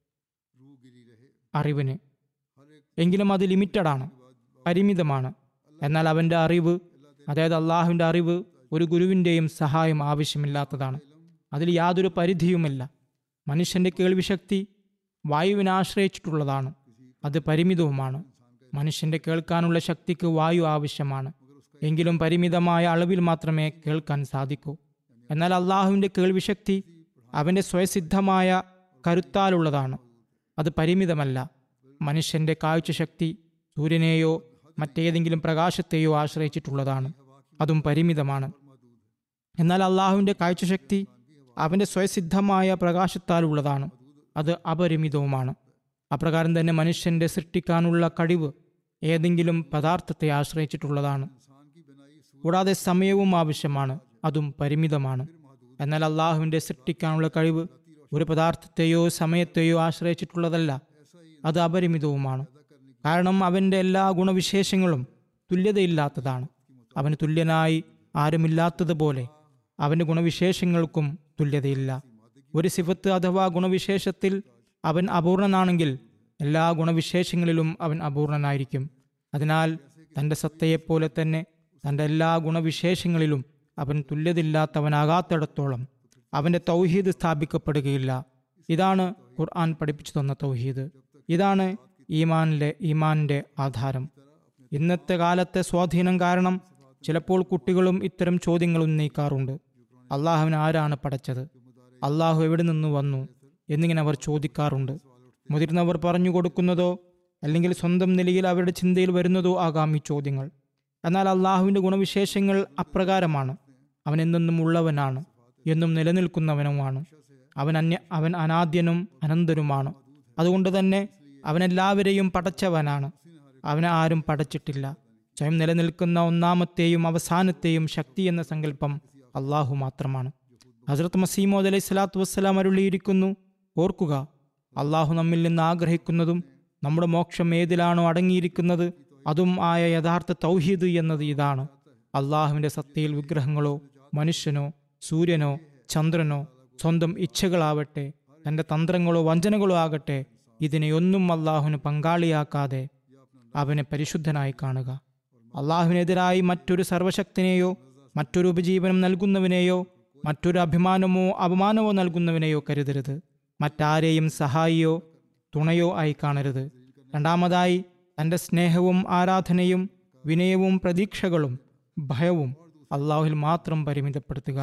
അറിവിന് എങ്കിലും അത് ലിമിറ്റഡാണ് പരിമിതമാണ് എന്നാൽ അവൻ്റെ അറിവ് അതായത് അള്ളാഹുവിൻ്റെ അറിവ് ഒരു ഗുരുവിൻ്റെയും സഹായം ആവശ്യമില്ലാത്തതാണ് അതിൽ യാതൊരു പരിധിയുമില്ല മനുഷ്യന്റെ കേൾവിശക്തി വായുവിനെ ആശ്രയിച്ചിട്ടുള്ളതാണ് അത് പരിമിതവുമാണ് മനുഷ്യന്റെ കേൾക്കാനുള്ള ശക്തിക്ക് വായു ആവശ്യമാണ് എങ്കിലും പരിമിതമായ അളവിൽ മാത്രമേ കേൾക്കാൻ സാധിക്കൂ എന്നാൽ അള്ളാഹുവിൻ്റെ കേൾവിശക്തി അവൻ്റെ സ്വയസിദ്ധമായ കരുത്താലുള്ളതാണ് അത് പരിമിതമല്ല മനുഷ്യന്റെ കാഴ്ചശക്തി സൂര്യനെയോ മറ്റേതെങ്കിലും പ്രകാശത്തെയോ ആശ്രയിച്ചിട്ടുള്ളതാണ് അതും പരിമിതമാണ് എന്നാൽ അള്ളാഹുവിൻ്റെ കാഴ്ചശക്തി അവൻ്റെ സ്വയസിദ്ധമായ പ്രകാശത്താലുള്ളതാണ് അത് അപരിമിതവുമാണ് അപ്രകാരം തന്നെ മനുഷ്യന്റെ സൃഷ്ടിക്കാനുള്ള കഴിവ് ഏതെങ്കിലും പദാർത്ഥത്തെ ആശ്രയിച്ചിട്ടുള്ളതാണ് കൂടാതെ സമയവും ആവശ്യമാണ് അതും പരിമിതമാണ് എന്നാൽ അള്ളാഹുവിൻ്റെ സൃഷ്ടിക്കാനുള്ള കഴിവ് ഒരു പദാർത്ഥത്തെയോ സമയത്തെയോ ആശ്രയിച്ചിട്ടുള്ളതല്ല അത് അപരിമിതവുമാണ് കാരണം അവൻ്റെ എല്ലാ ഗുണവിശേഷങ്ങളും തുല്യതയില്ലാത്തതാണ് അവന് തുല്യനായി ആരുമില്ലാത്തതുപോലെ അവൻ്റെ ഗുണവിശേഷങ്ങൾക്കും തുല്യതയില്ല ഒരു സിഫത്ത് അഥവാ ഗുണവിശേഷത്തിൽ അവൻ അപൂർണനാണെങ്കിൽ എല്ലാ ഗുണവിശേഷങ്ങളിലും അവൻ അപൂർണനായിരിക്കും അതിനാൽ തൻ്റെ സത്തയെപ്പോലെ തന്നെ തൻ്റെ എല്ലാ ഗുണവിശേഷങ്ങളിലും അവൻ തുല്യതയില്ലാത്തവനാകാത്തിടത്തോളം അവൻ്റെ തൗഹീദ് സ്ഥാപിക്കപ്പെടുകയില്ല ഇതാണ് ഖുർആൻ പഠിപ്പിച്ചു തന്ന തൗഹീദ് ഇതാണ് ഈമാനിലെ ഈമാനിൻ്റെ ആധാരം ഇന്നത്തെ കാലത്തെ സ്വാധീനം കാരണം ചിലപ്പോൾ കുട്ടികളും ഇത്തരം ചോദ്യങ്ങൾ ഉന്നയിക്കാറുണ്ട് അള്ളാഹുവിന് ആരാണ് പടച്ചത് അള്ളാഹു എവിടെ നിന്ന് വന്നു എന്നിങ്ങനെ അവർ ചോദിക്കാറുണ്ട് മുതിർന്നവർ പറഞ്ഞു കൊടുക്കുന്നതോ അല്ലെങ്കിൽ സ്വന്തം നിലയിൽ അവരുടെ ചിന്തയിൽ വരുന്നതോ ആകാം ഈ ചോദ്യങ്ങൾ എന്നാൽ അള്ളാഹുവിൻ്റെ ഗുണവിശേഷങ്ങൾ അപ്രകാരമാണ് അവൻ എന്നെന്നും ഉള്ളവനാണ് എന്നും നിലനിൽക്കുന്നവനുമാണ് അവൻ അന്യ അവൻ അനാദ്യനും അനന്തനുമാണ് അതുകൊണ്ട് തന്നെ അവൻ എല്ലാവരെയും പടച്ചവനാണ് അവനെ ആരും പടച്ചിട്ടില്ല സ്വയം നിലനിൽക്കുന്ന ഒന്നാമത്തെയും അവസാനത്തെയും ശക്തി എന്ന സങ്കല്പം അള്ളാഹു മാത്രമാണ് ഹസ്രത്ത് മസീമോദ് അലൈഹി സ്വലാത്തു വസ്സലാം അരുളിയിരിക്കുന്നു ഓർക്കുക അള്ളാഹു നമ്മിൽ നിന്ന് ആഗ്രഹിക്കുന്നതും നമ്മുടെ മോക്ഷം ഏതിലാണോ അടങ്ങിയിരിക്കുന്നത് അതും ആയ യഥാർത്ഥ തൗഹീദ് എന്നത് ഇതാണ് അള്ളാഹുവിൻ്റെ സത്യയിൽ വിഗ്രഹങ്ങളോ മനുഷ്യനോ സൂര്യനോ ചന്ദ്രനോ സ്വന്തം ഇച്ഛകളാവട്ടെ തൻ്റെ തന്ത്രങ്ങളോ വഞ്ചനകളോ ആകട്ടെ ഇതിനെയൊന്നും അള്ളാഹുവിന് പങ്കാളിയാക്കാതെ അവനെ പരിശുദ്ധനായി കാണുക അള്ളാഹുവിനെതിരായി മറ്റൊരു സർവശക്തിനെയോ മറ്റൊരു ഉപജീവനം നൽകുന്നവനെയോ മറ്റൊരു അഭിമാനമോ അപമാനമോ നൽകുന്നവനെയോ കരുതരുത് മറ്റാരെയും സഹായിയോ തുണയോ ആയി കാണരുത് രണ്ടാമതായി തൻ്റെ സ്നേഹവും ആരാധനയും വിനയവും പ്രതീക്ഷകളും ഭയവും അള്ളാഹുവിൽ മാത്രം പരിമിതപ്പെടുത്തുക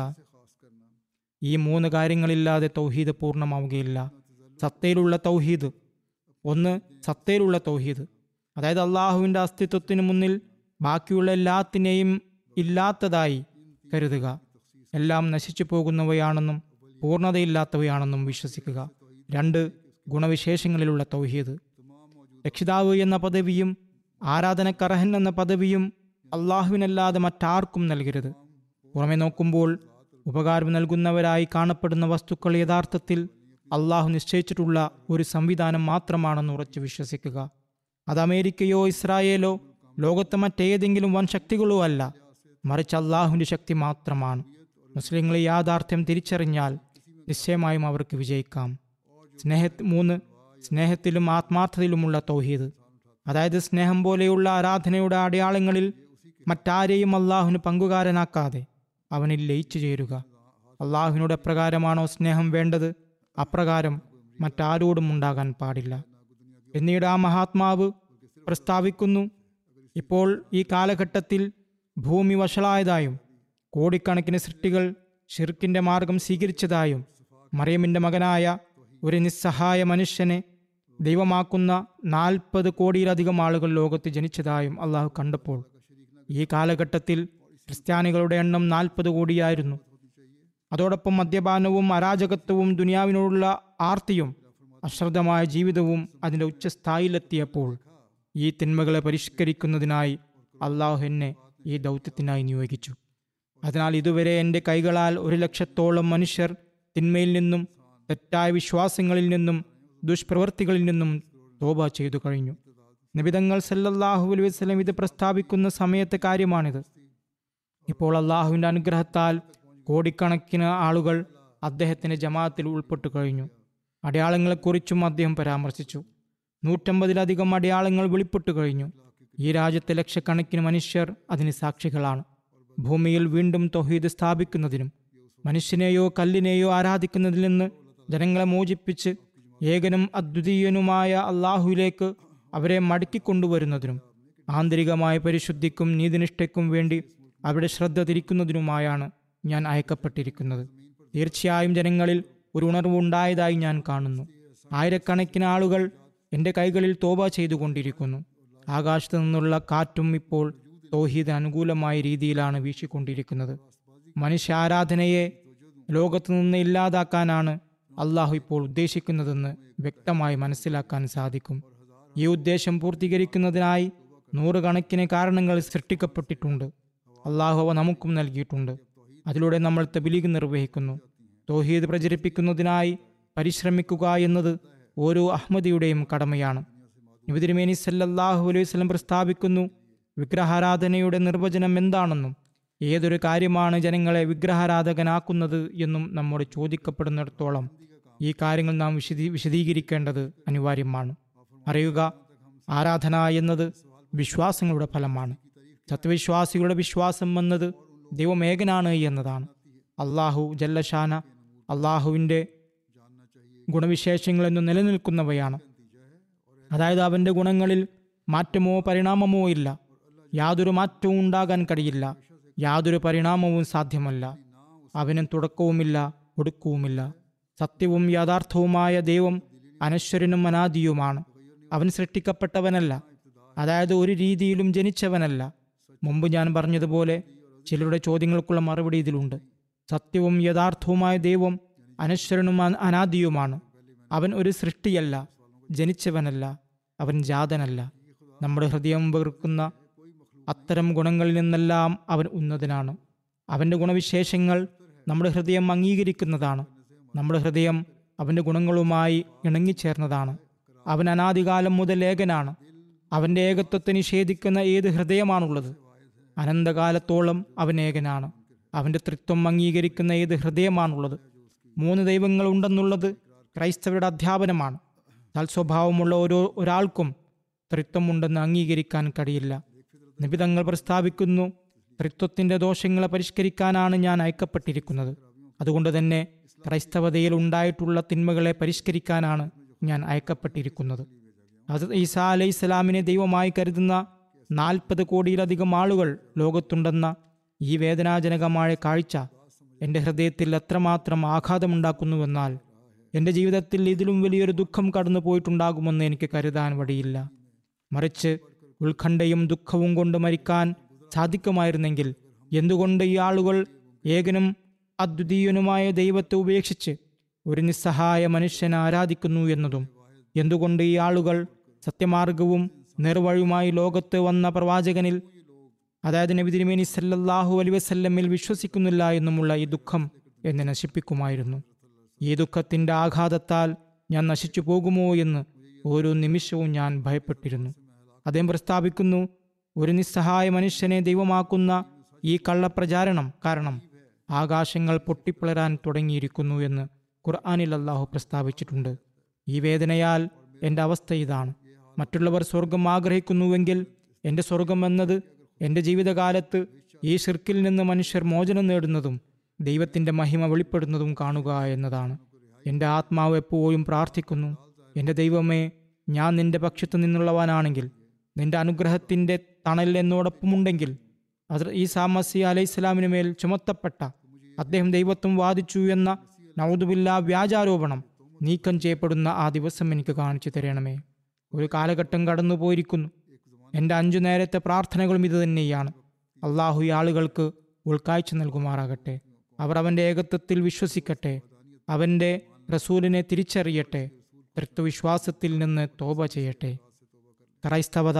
ഈ മൂന്ന് കാര്യങ്ങളില്ലാതെ തൗഹീദ് പൂർണ്ണമാവുകയില്ല സത്തയിലുള്ള തൗഹീദ് ഒന്ന് സത്തയിലുള്ള തൗഹീദ് അതായത് അള്ളാഹുവിൻ്റെ അസ്തിത്വത്തിന് മുന്നിൽ ബാക്കിയുള്ള എല്ലാത്തിനെയും ഇല്ലാത്തതായി കരുതുക എല്ലാം നശിച്ചു പോകുന്നവയാണെന്നും പൂർണ്ണതയില്ലാത്തവയാണെന്നും വിശ്വസിക്കുക രണ്ട് ഗുണവിശേഷങ്ങളിലുള്ള തൗഹീദ് രക്ഷിതാവ് എന്ന പദവിയും ആരാധനക്കർഹൻ എന്ന പദവിയും അള്ളാഹുവിനല്ലാതെ മറ്റാർക്കും നൽകരുത് പുറമെ നോക്കുമ്പോൾ ഉപകാരം നൽകുന്നവരായി കാണപ്പെടുന്ന വസ്തുക്കൾ യഥാർത്ഥത്തിൽ അള്ളാഹു നിശ്ചയിച്ചിട്ടുള്ള ഒരു സംവിധാനം മാത്രമാണെന്ന് ഉറച്ചു വിശ്വസിക്കുക അത് അമേരിക്കയോ ഇസ്രായേലോ ലോകത്തെ മറ്റേതെങ്കിലും വൻ ശക്തികളോ അല്ല മറിച്ച് അള്ളാഹുവിൻ്റെ ശക്തി മാത്രമാണ് മുസ്ലിങ്ങളെ യാഥാർത്ഥ്യം തിരിച്ചറിഞ്ഞാൽ നിശ്ചയമായും അവർക്ക് വിജയിക്കാം സ്നേഹ മൂന്ന് സ്നേഹത്തിലും ആത്മാർത്ഥതയിലുമുള്ള തൗഹീദ് അതായത് സ്നേഹം പോലെയുള്ള ആരാധനയുടെ അടയാളങ്ങളിൽ മറ്റാരെയും അള്ളാഹുവിന് പങ്കുകാരനാക്കാതെ അവനിൽ ലയിച്ചു ചേരുക അള്ളാഹുവിനോട് എപ്രകാരമാണോ സ്നേഹം വേണ്ടത് അപ്രകാരം മറ്റാരോടും ഉണ്ടാകാൻ പാടില്ല പിന്നീട് ആ മഹാത്മാവ് പ്രസ്താവിക്കുന്നു ഇപ്പോൾ ഈ കാലഘട്ടത്തിൽ ഭൂമി വഷളായതായും കോടിക്കണക്കിന് സൃഷ്ടികൾ ഷിർക്കിന്റെ മാർഗം സ്വീകരിച്ചതായും മറിയമിന്റെ മകനായ ഒരു നിസ്സഹായ മനുഷ്യനെ ദൈവമാക്കുന്ന നാൽപ്പത് കോടിയിലധികം ആളുകൾ ലോകത്ത് ജനിച്ചതായും അള്ളാഹു കണ്ടപ്പോൾ ഈ കാലഘട്ടത്തിൽ ക്രിസ്ത്യാനികളുടെ എണ്ണം നാൽപ്പത് കോടിയായിരുന്നു അതോടൊപ്പം മദ്യപാനവും അരാജകത്വവും ദുനിയാവിനോടുള്ള ആർത്തിയും അശ്രദ്ധമായ ജീവിതവും അതിൻ്റെ ഉച്ചസ്ഥായിലെത്തിയപ്പോൾ ഈ തിന്മകളെ പരിഷ്കരിക്കുന്നതിനായി അള്ളാഹു എന്നെ ഈ ദൗത്യത്തിനായി നിയോഗിച്ചു അതിനാൽ ഇതുവരെ എൻ്റെ കൈകളാൽ ഒരു ലക്ഷത്തോളം മനുഷ്യർ തിന്മയിൽ നിന്നും തെറ്റായ വിശ്വാസങ്ങളിൽ നിന്നും ദുഷ്പ്രവൃത്തികളിൽ നിന്നും തോബ ചെയ്തു കഴിഞ്ഞു നിബിതങ്ങൾ സല്ലല്ലാഹു അലൈഹി വസല്ലം ഇത് പ്രസ്താവിക്കുന്ന സമയത്തെ കാര്യമാണിത് ഇപ്പോൾ അള്ളാഹുവിൻ്റെ അനുഗ്രഹത്താൽ കോടിക്കണക്കിന് ആളുകൾ അദ്ദേഹത്തിൻ്റെ ജമാഅത്തിൽ ഉൾപ്പെട്ടു കഴിഞ്ഞു അടയാളങ്ങളെക്കുറിച്ചും അദ്ദേഹം പരാമർശിച്ചു നൂറ്റമ്പതിലധികം അടയാളങ്ങൾ വെളിപ്പെട്ടു കഴിഞ്ഞു ഈ രാജ്യത്തെ ലക്ഷക്കണക്കിന് മനുഷ്യർ അതിന് സാക്ഷികളാണ് ഭൂമിയിൽ വീണ്ടും തൊഹീദ് സ്ഥാപിക്കുന്നതിനും മനുഷ്യനെയോ കല്ലിനെയോ ആരാധിക്കുന്നതിൽ നിന്ന് ജനങ്ങളെ മോചിപ്പിച്ച് ഏകനും അദ്വിതീയനുമായ അള്ളാഹുവിലേക്ക് അവരെ മടക്കിക്കൊണ്ടുവരുന്നതിനും ആന്തരികമായ പരിശുദ്ധിക്കും നീതിനിഷ്ഠയ്ക്കും വേണ്ടി അവരുടെ ശ്രദ്ധ തിരിക്കുന്നതിനുമായാണ് ഞാൻ അയക്കപ്പെട്ടിരിക്കുന്നത് തീർച്ചയായും ജനങ്ങളിൽ ഒരു ഉണർവുണ്ടായതായി ഞാൻ കാണുന്നു ആയിരക്കണക്കിന് ആളുകൾ എൻ്റെ കൈകളിൽ തോബ ചെയ്തുകൊണ്ടിരിക്കുന്നു ആകാശത്തു നിന്നുള്ള കാറ്റും ഇപ്പോൾ തോഹീദ് അനുകൂലമായ രീതിയിലാണ് വീശിക്കൊണ്ടിരിക്കുന്നത് മനുഷ്യ ആരാധനയെ ലോകത്തു നിന്ന് ഇല്ലാതാക്കാനാണ് അള്ളാഹു ഇപ്പോൾ ഉദ്ദേശിക്കുന്നതെന്ന് വ്യക്തമായി മനസ്സിലാക്കാൻ സാധിക്കും ഈ ഉദ്ദേശം പൂർത്തീകരിക്കുന്നതിനായി നൂറുകണക്കിന് കാരണങ്ങൾ സൃഷ്ടിക്കപ്പെട്ടിട്ടുണ്ട് അള്ളാഹു അവ നമുക്കും നൽകിയിട്ടുണ്ട് അതിലൂടെ നമ്മൾ തബിലീഗ് നിർവഹിക്കുന്നു തോഹീദ് പ്രചരിപ്പിക്കുന്നതിനായി പരിശ്രമിക്കുക എന്നത് ഓരോ അഹമ്മദിയുടെയും കടമയാണ് നബിതിരുമേനി സല്ലല്ലാഹു അലൈഹി വസല്ലം പ്രസ്താവിക്കുന്നു വിഗ്രഹാരാധനയുടെ നിർവചനം എന്താണെന്നും ഏതൊരു കാര്യമാണ് ജനങ്ങളെ വിഗ്രഹാരാധകനാക്കുന്നത് എന്നും നമ്മോട് ചോദിക്കപ്പെടുന്നിടത്തോളം ഈ കാര്യങ്ങൾ നാം വിശദീ വിശദീകരിക്കേണ്ടത് അനിവാര്യമാണ് അറിയുക ആരാധന എന്നത് വിശ്വാസങ്ങളുടെ ഫലമാണ് സത്യവിശ്വാസികളുടെ വിശ്വാസം എന്നത് ദൈവം ഏകനാണ് എന്നതാണ് അള്ളാഹു ജല്ലഷാന അള്ളാഹുവിൻ്റെ ഗുണവിശേഷങ്ങളെന്നു നിലനിൽക്കുന്നവയാണ് അതായത് അവൻ്റെ ഗുണങ്ങളിൽ മാറ്റമോ പരിണാമമോ ഇല്ല യാതൊരു മാറ്റവും ഉണ്ടാകാൻ കഴിയില്ല യാതൊരു പരിണാമവും സാധ്യമല്ല അവന് തുടക്കവുമില്ല ഒടുക്കവുമില്ല സത്യവും യാഥാർത്ഥവുമായ ദൈവം അനശ്വരനും അനാദിയുമാണ് അവൻ സൃഷ്ടിക്കപ്പെട്ടവനല്ല അതായത് ഒരു രീതിയിലും ജനിച്ചവനല്ല മുമ്പ് ഞാൻ പറഞ്ഞതുപോലെ ചിലരുടെ ചോദ്യങ്ങൾക്കുള്ള മറുപടി ഇതിലുണ്ട് സത്യവും യഥാർത്ഥവുമായ ദൈവം അനശ്വരനും അ- അനാദിയുമാണ് അവൻ ഒരു സൃഷ്ടിയല്ല ജനിച്ചവനല്ല അവൻ ജാതനല്ല നമ്മുടെ ഹൃദയം വെറുക്കുന്ന അത്തരം ഗുണങ്ങളിൽ നിന്നെല്ലാം അവൻ ഉന്നതനാണ് അവൻ്റെ ഗുണവിശേഷങ്ങൾ നമ്മുടെ ഹൃദയം അംഗീകരിക്കുന്നതാണ് നമ്മുടെ ഹൃദയം അവൻ്റെ ഗുണങ്ങളുമായി ഇണങ്ങിച്ചേർന്നതാണ് അവൻ അനാദികാലം മുതൽ ഏകനാണ് അവൻ്റെ ഏകത്വത്തെ നിഷേധിക്കുന്ന ഏത് ഹൃദയമാണുള്ളത് അനന്തകാലത്തോളം അവൻ ഏകനാണ് അവൻ്റെ തൃത്വം അംഗീകരിക്കുന്ന ഏത് ഹൃദയമാണുള്ളത് മൂന്ന് ദൈവങ്ങൾ ഉണ്ടെന്നുള്ളത് ക്രൈസ്തവരുടെ അധ്യാപനമാണ് തൽസ്വഭാവമുള്ള ഓരോ ഒരാൾക്കും ത്രിത്വമുണ്ടെന്ന് അംഗീകരിക്കാൻ കഴിയില്ല നിബിതങ്ങൾ പ്രസ്താവിക്കുന്നു ത്രിത്വത്തിന്റെ ദോഷങ്ങളെ പരിഷ്കരിക്കാനാണ് ഞാൻ അയക്കപ്പെട്ടിരിക്കുന്നത് അതുകൊണ്ട് തന്നെ ക്രൈസ്തവതയിൽ ഉണ്ടായിട്ടുള്ള തിന്മകളെ പരിഷ്കരിക്കാനാണ് ഞാൻ അയക്കപ്പെട്ടിരിക്കുന്നത് അത് ഈസാ അലൈഹി സ്വലാമിനെ ദൈവമായി കരുതുന്ന നാൽപ്പത് കോടിയിലധികം ആളുകൾ ലോകത്തുണ്ടെന്ന ഈ വേദനാജനകമായ കാഴ്ച എൻ്റെ ഹൃദയത്തിൽ എത്രമാത്രം ആഘാതമുണ്ടാക്കുന്നുവെന്നാൽ എൻ്റെ ജീവിതത്തിൽ ഇതിലും വലിയൊരു ദുഃഖം കടന്നു പോയിട്ടുണ്ടാകുമെന്ന് എനിക്ക് കരുതാൻ വഴിയില്ല മറിച്ച് ഉത്കണ്ഠയും ദുഃഖവും കൊണ്ട് മരിക്കാൻ സാധിക്കുമായിരുന്നെങ്കിൽ എന്തുകൊണ്ട് ഈ ആളുകൾ ഏകനും അദ്വിതീയനുമായ ദൈവത്തെ ഉപേക്ഷിച്ച് ഒരു നിസ്സഹായ മനുഷ്യനെ ആരാധിക്കുന്നു എന്നതും എന്തുകൊണ്ട് ഈ ആളുകൾ സത്യമാർഗവും നിർവഴിയുമായി ലോകത്ത് വന്ന പ്രവാചകനിൽ അതായത് നബി തിരുമേനി സല്ലല്ലാഹു അലൈ വസല്ലമിൽ വിശ്വസിക്കുന്നില്ല എന്നുമുള്ള ഈ ദുഃഖം എന്നെ നശിപ്പിക്കുമായിരുന്നു ഈ ദുഃഖത്തിന്റെ ആഘാതത്താൽ ഞാൻ നശിച്ചു പോകുമോ എന്ന് ഓരോ നിമിഷവും ഞാൻ ഭയപ്പെട്ടിരുന്നു അദ്ദേഹം പ്രസ്താവിക്കുന്നു ഒരു നിസ്സഹായ മനുഷ്യനെ ദൈവമാക്കുന്ന ഈ കള്ളപ്രചാരണം കാരണം ആകാശങ്ങൾ പൊട്ടിപ്പിളരാൻ തുടങ്ങിയിരിക്കുന്നു എന്ന് ഖുർആാനിൽ അള്ളാഹു പ്രസ്താവിച്ചിട്ടുണ്ട് ഈ വേദനയാൽ എൻ്റെ അവസ്ഥ ഇതാണ് മറ്റുള്ളവർ സ്വർഗം ആഗ്രഹിക്കുന്നുവെങ്കിൽ എൻ്റെ സ്വർഗം എന്നത് എൻ്റെ ജീവിതകാലത്ത് ഈ ഷിർക്കിൽ നിന്ന് മനുഷ്യർ മോചനം നേടുന്നതും ദൈവത്തിൻ്റെ മഹിമ വെളിപ്പെടുന്നതും കാണുക എന്നതാണ് എൻ്റെ ആത്മാവ് എപ്പോഴും പ്രാർത്ഥിക്കുന്നു എൻ്റെ ദൈവമേ ഞാൻ നിന്റെ പക്ഷത്തു നിന്നുള്ളവനാണെങ്കിൽ നിന്റെ അനുഗ്രഹത്തിൻ്റെ തണൽ എന്നോടൊപ്പമുണ്ടെങ്കിൽ അത് ഈ സാമസി അലൈഹി സ്വലാമിന് മേൽ ചുമത്തപ്പെട്ട അദ്ദേഹം ദൈവത്വം വാദിച്ചു എന്ന നൗദുബില്ല വ്യാജാരോപണം നീക്കം ചെയ്യപ്പെടുന്ന ആ ദിവസം എനിക്ക് കാണിച്ചു തരണമേ ഒരു കാലഘട്ടം കടന്നു പോയിരിക്കുന്നു എൻ്റെ അഞ്ചു നേരത്തെ പ്രാർത്ഥനകളും ഇത് തന്നെയാണ് അള്ളാഹു ഈ ആളുകൾക്ക് ഉൾക്കാഴ്ച നൽകുമാറാകട്ടെ അവർ അവൻ്റെ ഏകത്വത്തിൽ വിശ്വസിക്കട്ടെ അവൻ്റെ റസൂലിനെ തിരിച്ചറിയട്ടെ തൃത്വവിശ്വാസത്തിൽ നിന്ന് തോപ ചെയ്യട്ടെ ക്രൈസ്തവത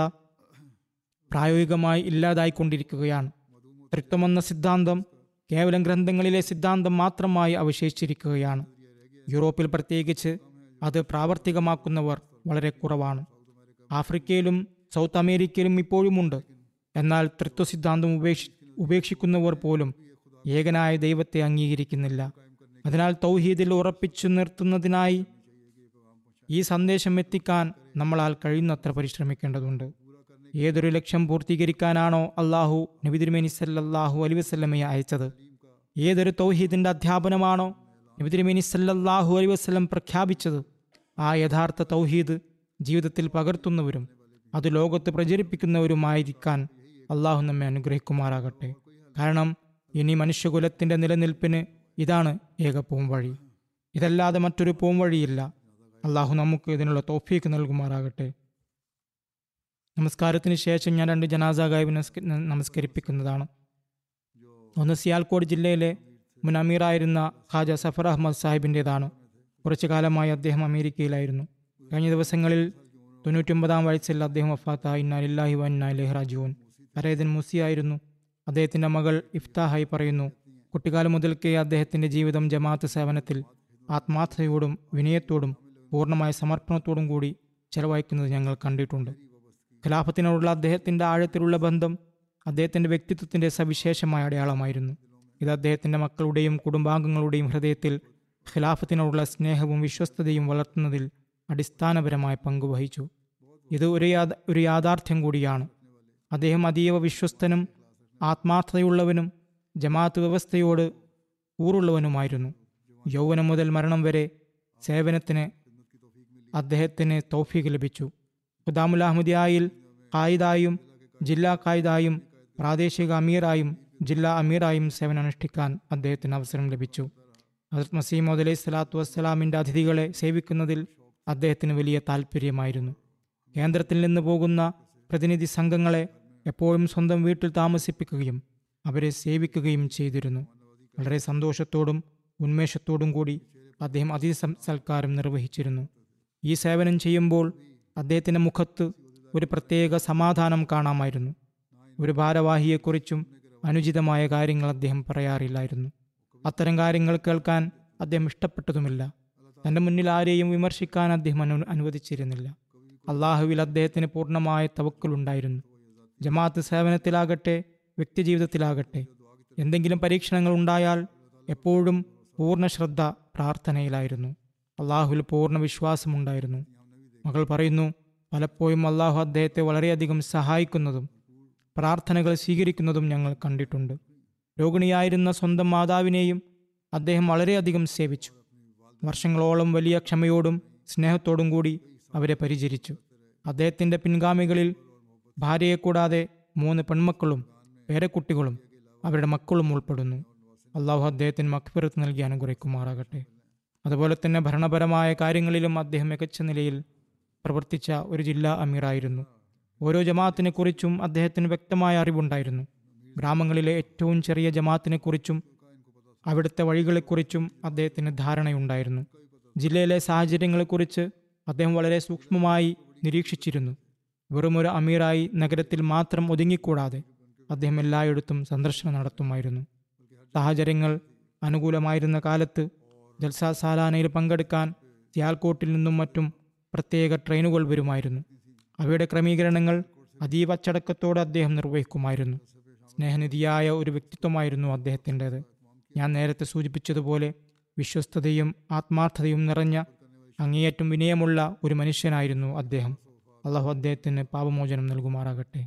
പ്രായോഗികമായി ഇല്ലാതായിക്കൊണ്ടിരിക്കുകയാണ് തൃത്വമെന്ന സിദ്ധാന്തം കേവലം ഗ്രന്ഥങ്ങളിലെ സിദ്ധാന്തം മാത്രമായി അവശേഷിച്ചിരിക്കുകയാണ് യൂറോപ്പിൽ പ്രത്യേകിച്ച് അത് പ്രാവർത്തികമാക്കുന്നവർ വളരെ കുറവാണ് ആഫ്രിക്കയിലും സൗത്ത് അമേരിക്കയിലും ഇപ്പോഴുമുണ്ട് എന്നാൽ തൃത്വ സിദ്ധാന്തം ഉപേക്ഷി ഉപേക്ഷിക്കുന്നവർ പോലും ഏകനായ ദൈവത്തെ അംഗീകരിക്കുന്നില്ല അതിനാൽ തൗഹീദിൽ ഉറപ്പിച്ചു നിർത്തുന്നതിനായി ഈ സന്ദേശം എത്തിക്കാൻ നമ്മളാൽ കഴിയുന്നത്ര പരിശ്രമിക്കേണ്ടതുണ്ട് ഏതൊരു ലക്ഷ്യം പൂർത്തീകരിക്കാനാണോ അള്ളാഹു നബി തിരുമേനി സല്ലല്ലാഹു അലൈഹി വസല്ലമയെ അയച്ചത് ഏതൊരു തൗഹീദിന്റെ അധ്യാപനമാണോ നബി തിരുമേനി സല്ലല്ലാഹു അലൈഹി വസല്ലം പ്രഖ്യാപിച്ചത് ആ യഥാർത്ഥ തൗഹീദ് ജീവിതത്തിൽ പകർത്തുന്നവരും അത് ലോകത്ത് പ്രചരിപ്പിക്കുന്നവരുമായിരിക്കാൻ അള്ളാഹു നമ്മെ അനുഗ്രഹിക്കുമാറാകട്ടെ കാരണം ഇനി മനുഷ്യകുലത്തിന്റെ നിലനിൽപ്പിന് ഇതാണ് ഏക പോംവഴി ഇതല്ലാതെ മറ്റൊരു പോംവഴിയില്ല അള്ളാഹു നമുക്ക് ഇതിനുള്ള തോഫീക്ക് നൽകുമാറാകട്ടെ നമസ്കാരത്തിന് ശേഷം ഞാൻ രണ്ട് ജനാസ ഗായബ് നമസ്കരിപ്പിക്കുന്നതാണ് ഒന്ന് സിയാൽകോട് ജില്ലയിലെ മുൻ അമീറായിരുന്ന ഖാജ സഫർ അഹമ്മദ് സാഹിബിൻ്റെതാണ് കുറച്ചു കാലമായി അദ്ദേഹം അമേരിക്കയിലായിരുന്നു കഴിഞ്ഞ ദിവസങ്ങളിൽ തൊണ്ണൂറ്റൊമ്പതാം വയസ്സിൽ അദ്ദേഹം വഫാത്ത ഇന്നാലില്ലാഹി വന്നാലി റാജുവൻ പരേതൻ മുസിയായിരുന്നു അദ്ദേഹത്തിൻ്റെ മകൾ ഇഫ്താഹായി പറയുന്നു കുട്ടിക്കാലം മുതൽക്കേ അദ്ദേഹത്തിൻ്റെ ജീവിതം ജമാഅത്ത് സേവനത്തിൽ ആത്മാർത്ഥതയോടും വിനയത്തോടും പൂർണ്ണമായ സമർപ്പണത്തോടും കൂടി ചെലവഴിക്കുന്നത് ഞങ്ങൾ കണ്ടിട്ടുണ്ട് ഖിലാഫത്തിനോടുള്ള അദ്ദേഹത്തിൻ്റെ ആഴത്തിലുള്ള ബന്ധം അദ്ദേഹത്തിൻ്റെ വ്യക്തിത്വത്തിൻ്റെ സവിശേഷമായ അടയാളമായിരുന്നു ഇത് അദ്ദേഹത്തിൻ്റെ മക്കളുടെയും കുടുംബാംഗങ്ങളുടെയും ഹൃദയത്തിൽ ഖിലാഫത്തിനോടുള്ള സ്നേഹവും വിശ്വസ്തതയും വളർത്തുന്നതിൽ അടിസ്ഥാനപരമായ പങ്ക് വഹിച്ചു ഇത് ഒരു യാഥ ഒരു യാഥാർത്ഥ്യം കൂടിയാണ് അദ്ദേഹം അതീവ വിശ്വസ്തനും ആത്മാർത്ഥതയുള്ളവനും ജമാഅത്ത് വ്യവസ്ഥയോട് കൂറുള്ളവനുമായിരുന്നു യൗവനം മുതൽ മരണം വരെ സേവനത്തിന് അദ്ദേഹത്തിന് തൗഫീഖ് ലഭിച്ചു ഖുദാമുൽ അഹമ്മദിയായിൽ ഖായിദായും ജില്ലാ ഖായിദായും പ്രാദേശിക അമീറായും ജില്ലാ അമീറായും സേവനമനുഷ്ഠിക്കാൻ അദ്ദേഹത്തിന് അവസരം ലഭിച്ചു ഹസരത് മസീമോദ് അലൈഹി സ്വലാത്തു വസ്സലാമിൻ്റെ അതിഥികളെ സേവിക്കുന്നതിൽ അദ്ദേഹത്തിന് വലിയ താല്പര്യമായിരുന്നു കേന്ദ്രത്തിൽ നിന്ന് പോകുന്ന പ്രതിനിധി സംഘങ്ങളെ എപ്പോഴും സ്വന്തം വീട്ടിൽ താമസിപ്പിക്കുകയും അവരെ സേവിക്കുകയും ചെയ്തിരുന്നു വളരെ സന്തോഷത്തോടും ഉന്മേഷത്തോടും കൂടി അദ്ദേഹം അതിഥി സം- സൽക്കാരം നിർവഹിച്ചിരുന്നു ഈ സേവനം ചെയ്യുമ്പോൾ അദ്ദേഹത്തിൻ്റെ മുഖത്ത് ഒരു പ്രത്യേക സമാധാനം കാണാമായിരുന്നു ഒരു ഭാരവാഹിയെക്കുറിച്ചും അനുചിതമായ കാര്യങ്ങൾ അദ്ദേഹം പറയാറില്ലായിരുന്നു അത്തരം കാര്യങ്ങൾ കേൾക്കാൻ അദ്ദേഹം ഇഷ്ടപ്പെട്ടതുമില്ല തൻ്റെ മുന്നിൽ ആരെയും വിമർശിക്കാൻ അദ്ദേഹം അനു അനുവദിച്ചിരുന്നില്ല അള്ളാഹുവിൽ അദ്ദേഹത്തിന് പൂർണ്ണമായ തവക്കലുണ്ടായിരുന്നു ജമാഅത്ത് സേവനത്തിലാകട്ടെ വ്യക്തിജീവിതത്തിലാകട്ടെ എന്തെങ്കിലും പരീക്ഷണങ്ങൾ ഉണ്ടായാൽ എപ്പോഴും പൂർണ്ണ ശ്രദ്ധ പ്രാർത്ഥനയിലായിരുന്നു അള്ളാഹുവിൽ പൂർണ്ണ വിശ്വാസമുണ്ടായിരുന്നു മകൾ പറയുന്നു പലപ്പോഴും അള്ളാഹു അദ്ദേഹത്തെ വളരെയധികം സഹായിക്കുന്നതും പ്രാർത്ഥനകൾ സ്വീകരിക്കുന്നതും ഞങ്ങൾ കണ്ടിട്ടുണ്ട് രോഗിണിയായിരുന്ന സ്വന്തം മാതാവിനെയും അദ്ദേഹം വളരെയധികം സേവിച്ചു വർഷങ്ങളോളം വലിയ ക്ഷമയോടും സ്നേഹത്തോടും കൂടി അവരെ പരിചരിച്ചു അദ്ദേഹത്തിൻ്റെ പിൻഗാമികളിൽ ഭാര്യയെ കൂടാതെ മൂന്ന് പെൺമക്കളും പേരക്കുട്ടികളും അവരുടെ മക്കളും ഉൾപ്പെടുന്നു അള്ളാഹു അദ്ദേഹത്തിന് മക്ഫിറത്ത് നൽകി അനുഗ്രഹിക്കുമാറാകട്ടെ അതുപോലെ തന്നെ ഭരണപരമായ കാര്യങ്ങളിലും അദ്ദേഹം മികച്ച നിലയിൽ പ്രവർത്തിച്ച ഒരു ജില്ലാ അമീറായിരുന്നു ഓരോ ജമാഅത്തിനെക്കുറിച്ചും അദ്ദേഹത്തിന് വ്യക്തമായ അറിവുണ്ടായിരുന്നു ഗ്രാമങ്ങളിലെ ഏറ്റവും ചെറിയ ജമാഅത്തിനെക്കുറിച്ചും അവിടുത്തെ വഴികളെക്കുറിച്ചും അദ്ദേഹത്തിന് ധാരണയുണ്ടായിരുന്നു ജില്ലയിലെ സാഹചര്യങ്ങളെക്കുറിച്ച് അദ്ദേഹം വളരെ സൂക്ഷ്മമായി നിരീക്ഷിച്ചിരുന്നു വെറുമൊരു അമീറായി നഗരത്തിൽ മാത്രം ഒതുങ്ങിക്കൂടാതെ അദ്ദേഹം എല്ലായിടത്തും സന്ദർശനം നടത്തുമായിരുന്നു സാഹചര്യങ്ങൾ അനുകൂലമായിരുന്ന കാലത്ത് ജൽസ സാലാനയിൽ പങ്കെടുക്കാൻ സിയാൽകോട്ടിൽ നിന്നും മറ്റും പ്രത്യേക ട്രെയിനുകൾ വരുമായിരുന്നു അവയുടെ ക്രമീകരണങ്ങൾ അതീവ അച്ചടക്കത്തോടെ അദ്ദേഹം നിർവഹിക്കുമായിരുന്നു സ്നേഹനിധിയായ ഒരു വ്യക്തിത്വമായിരുന്നു അദ്ദേഹത്തിൻ്റെത് ഞാൻ നേരത്തെ സൂചിപ്പിച്ചതുപോലെ വിശ്വസ്തതയും ആത്മാർത്ഥതയും നിറഞ്ഞ അങ്ങേയറ്റം വിനയമുള്ള ഒരു മനുഷ്യനായിരുന്നു അദ്ദേഹം അള്ളാഹു അദ്ദേഹത്തിന് പാപമോചനം നൽകുമാറാകട്ടെ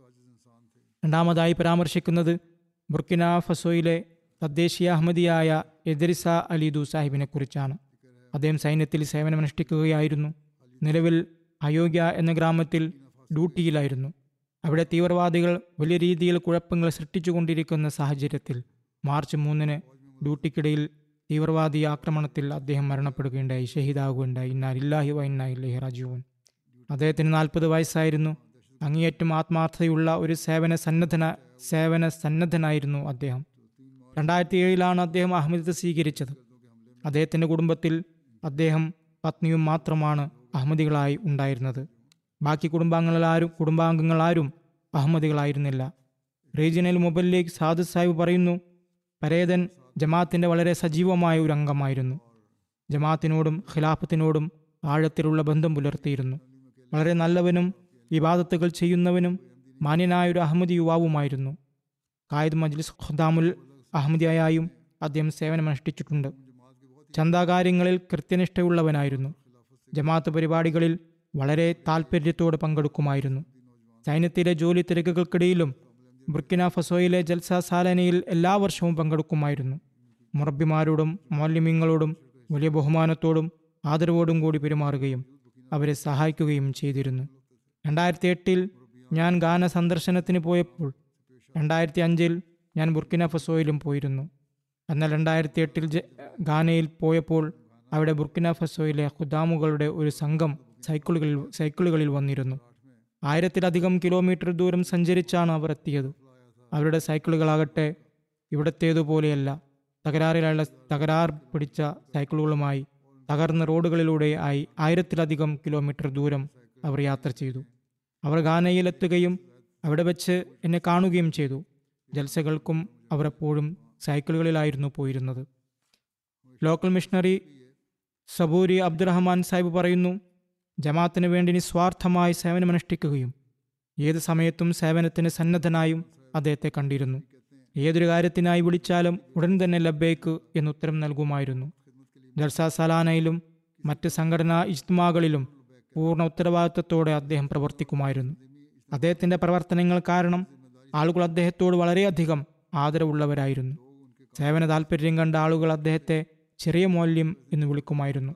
രണ്ടാമതായി പരാമർശിക്കുന്നത് ബുർക്കിന ഫസോയിലെ തദ്ദേശീയ അഹമ്മദിയായ എദരിസ അലിദു സാഹിബിനെ കുറിച്ചാണ് അദ്ദേഹം സൈന്യത്തിൽ സേവനമനുഷ്ഠിക്കുകയായിരുന്നു നിലവിൽ അയോഗ്യ എന്ന ഗ്രാമത്തിൽ ഡ്യൂട്ടിയിലായിരുന്നു അവിടെ തീവ്രവാദികൾ വലിയ രീതിയിൽ കുഴപ്പങ്ങൾ സൃഷ്ടിച്ചുകൊണ്ടിരിക്കുന്ന സാഹചര്യത്തിൽ മാർച്ച് മൂന്നിന് ഡ്യൂട്ടിക്കിടയിൽ തീവ്രവാദി ആക്രമണത്തിൽ അദ്ദേഹം മരണപ്പെടുകയുണ്ടായി ഷഹീദാകുകയുണ്ടായി ഇന്നാലില്ലാഹി വ ഇന്നാ ഇല്ലൈഹി റാജിഊൻ അദ്ദേഹത്തിന് നാൽപ്പത് വയസ്സായിരുന്നു അങ്ങേയറ്റം ആത്മാർത്ഥതയുള്ള ഒരു സേവന സന്നദ്ധന സേവന സന്നദ്ധനായിരുന്നു അദ്ദേഹം രണ്ടായിരത്തി ഏഴിലാണ് അദ്ദേഹം അഹമ്മദത്ത് സ്വീകരിച്ചത് അദ്ദേഹത്തിൻ്റെ കുടുംബത്തിൽ അദ്ദേഹം പത്നിയും മാത്രമാണ് അഹമ്മദികളായി ഉണ്ടായിരുന്നത് ബാക്കി കുടുംബാംഗങ്ങളാരും കുടുംബാംഗങ്ങളാരും അഹമ്മദികളായിരുന്നില്ല റീജിയണൽ മൊബൈലിലേക്ക് സാദു സാഹിബ് പറയുന്നു പരേതൻ ജമാഅത്തിൻ്റെ വളരെ സജീവമായ ഒരു അംഗമായിരുന്നു ജമാഅത്തിനോടും ഖിലാഫത്തിനോടും ആഴത്തിലുള്ള ബന്ധം പുലർത്തിയിരുന്നു വളരെ നല്ലവനും വിവാദത്തുകൾ ചെയ്യുന്നവനും മാന്യനായ ഒരു അഹമ്മദി യുവാവുമായിരുന്നു കായിദ് മജ്ലിസ് ഖുദാമുൽ അഹമ്മദിയായും അദ്ദേഹം സേവനമനുഷ്ഠിച്ചിട്ടുണ്ട് ചന്താകാര്യങ്ങളിൽ കൃത്യനിഷ്ഠയുള്ളവനായിരുന്നു ജമാഅത്ത് പരിപാടികളിൽ വളരെ താൽപ്പര്യത്തോടെ പങ്കെടുക്കുമായിരുന്നു സൈന്യത്തിലെ ജോലി തിരക്കുകൾക്കിടയിലും ബുർക്കിന ഫസോയിലെ ജൽസ സാലനയിൽ എല്ലാ വർഷവും പങ്കെടുക്കുമായിരുന്നു മുറബിമാരോടും മൗല്യമ്യങ്ങളോടും വലിയ ബഹുമാനത്തോടും ആദരവോടും കൂടി പെരുമാറുകയും അവരെ സഹായിക്കുകയും ചെയ്തിരുന്നു രണ്ടായിരത്തി എട്ടിൽ ഞാൻ ഗാന സന്ദർശനത്തിന് പോയപ്പോൾ രണ്ടായിരത്തി അഞ്ചിൽ ഞാൻ ബുർക്കിന ഫസോയിലും പോയിരുന്നു എന്നാൽ രണ്ടായിരത്തി എട്ടിൽ ഗാനയിൽ പോയപ്പോൾ അവിടെ ബുർക്കിന ഫസോയിലെ ഖുദാമുകളുടെ ഒരു സംഘം സൈക്കിളുകളിൽ സൈക്കിളുകളിൽ വന്നിരുന്നു ആയിരത്തിലധികം കിലോമീറ്റർ ദൂരം സഞ്ചരിച്ചാണ് അവർ എത്തിയത് അവരുടെ സൈക്കിളുകളാകട്ടെ ഇവിടത്തേതുപോലെയല്ല തകരാറിലുള്ള തകരാർ പിടിച്ച സൈക്കിളുകളുമായി തകർന്ന റോഡുകളിലൂടെ ആയി ആയിരത്തിലധികം കിലോമീറ്റർ ദൂരം അവർ യാത്ര ചെയ്തു അവർ ഗാനയിലെത്തുകയും അവിടെ വെച്ച് എന്നെ കാണുകയും ചെയ്തു ജൽസകൾക്കും അവർ എപ്പോഴും സൈക്കിളുകളിലായിരുന്നു പോയിരുന്നത് ലോക്കൽ മിഷണറി സബൂരി അബ്ദുറഹ്മാൻ സാഹിബ് പറയുന്നു ജമാഅത്തിന് വേണ്ടി നിസ്വാർത്ഥമായി സേവനമനുഷ്ഠിക്കുകയും ഏത് സമയത്തും സേവനത്തിന് സന്നദ്ധനായും അദ്ദേഹത്തെ കണ്ടിരുന്നു ഏതൊരു കാര്യത്തിനായി വിളിച്ചാലും ഉടൻ തന്നെ ലബേക്ക് എന്ന് ഉത്തരം നൽകുമായിരുന്നു ജൽസ സലാനയിലും മറ്റ് സംഘടനാ ഇജ്മാകളിലും പൂർണ്ണ ഉത്തരവാദിത്വത്തോടെ അദ്ദേഹം പ്രവർത്തിക്കുമായിരുന്നു അദ്ദേഹത്തിന്റെ പ്രവർത്തനങ്ങൾ കാരണം ആളുകൾ അദ്ദേഹത്തോട് വളരെയധികം ആദരവുള്ളവരായിരുന്നു സേവന താല്പര്യം കണ്ട ആളുകൾ അദ്ദേഹത്തെ ചെറിയ മൂല്യം എന്ന് വിളിക്കുമായിരുന്നു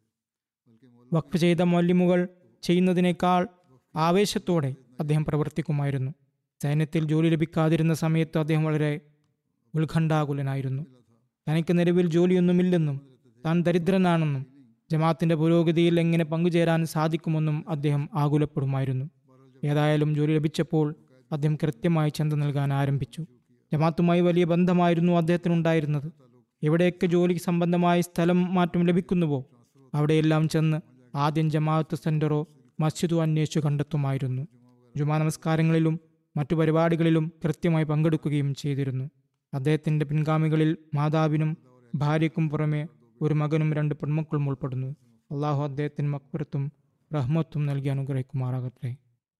വഖഫ് ചെയ്ത മൗല്യമുകൾ ചെയ്യുന്നതിനേക്കാൾ ആവേശത്തോടെ അദ്ദേഹം പ്രവർത്തിക്കുമായിരുന്നു സൈന്യത്തിൽ ജോലി ലഭിക്കാതിരുന്ന സമയത്ത് അദ്ദേഹം വളരെ ഉത്കണ്ഠാകുലനായിരുന്നു തനിക്ക് നിലവിൽ ജോലിയൊന്നുമില്ലെന്നും താൻ ദരിദ്രനാണെന്നും ജമാഅത്തിന്റെ പുരോഗതിയിൽ എങ്ങനെ പങ്കുചേരാൻ സാധിക്കുമെന്നും അദ്ദേഹം ആകുലപ്പെടുമായിരുന്നു ഏതായാലും ജോലി ലഭിച്ചപ്പോൾ അദ്ദേഹം കൃത്യമായി ചന്ത നൽകാൻ ആരംഭിച്ചു ജമാഅത്തുമായി വലിയ ബന്ധമായിരുന്നു അദ്ദേഹത്തിനുണ്ടായിരുന്നത് എവിടെയൊക്കെ ജോലി സംബന്ധമായി സ്ഥലം മാറ്റം ലഭിക്കുന്നുവോ അവിടെയെല്ലാം ചെന്ന് ആദ്യം ജമാഅത്ത് സെന്ററോ മസ്ജിദോ അന്വേഷിച്ചു കണ്ടെത്തുമായിരുന്നു ജുമാ നമസ്കാരങ്ങളിലും മറ്റു പരിപാടികളിലും കൃത്യമായി പങ്കെടുക്കുകയും ചെയ്തിരുന്നു അദ്ദേഹത്തിന്റെ പിൻഗാമികളിൽ മാതാവിനും ഭാര്യയ്ക്കും പുറമെ ഒരു മകനും രണ്ട് പെൺമക്കളും ഉൾപ്പെടുന്നു അള്ളാഹു അദ്ദേഹത്തിന് മക്ബറത്തും റഹ്മത്തും നൽകി അനുഗ്രഹിക്കുമാറാകട്ടെ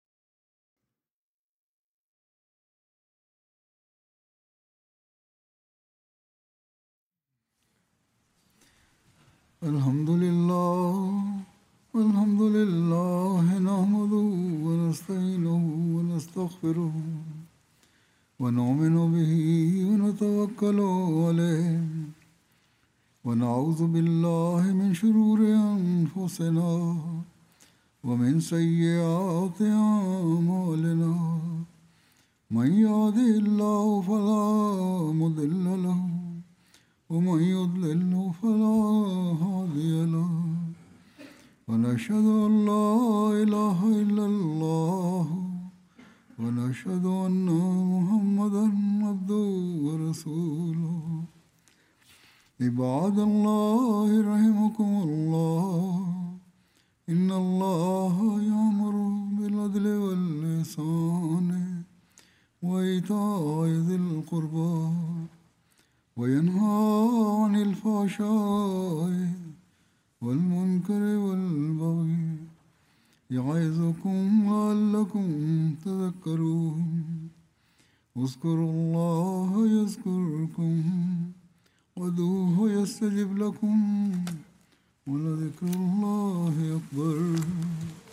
الحمد لله الحمد لله نحمده ونستعينه ونستغفره ونؤمن به ونتوكل عليه ونعوذ بالله من شرور أنفسنا ومن سيئات أعمالنا من يهده الله فلا مضل له ومن يضلل فلا هادي له ونشهد أن لا إله إلا الله ونشهد أن محمدا عبده ورسوله عباد الله رحمكم الله إن الله يأمر بالعدل والإحسان وإيتاء ذي القربى وينهى عن الفحشاء والمنكر والبغي يعظكم لعلكم تذكرون اذكروا الله يذكركم ودوه يستجب لكم ولذكر الله أكبر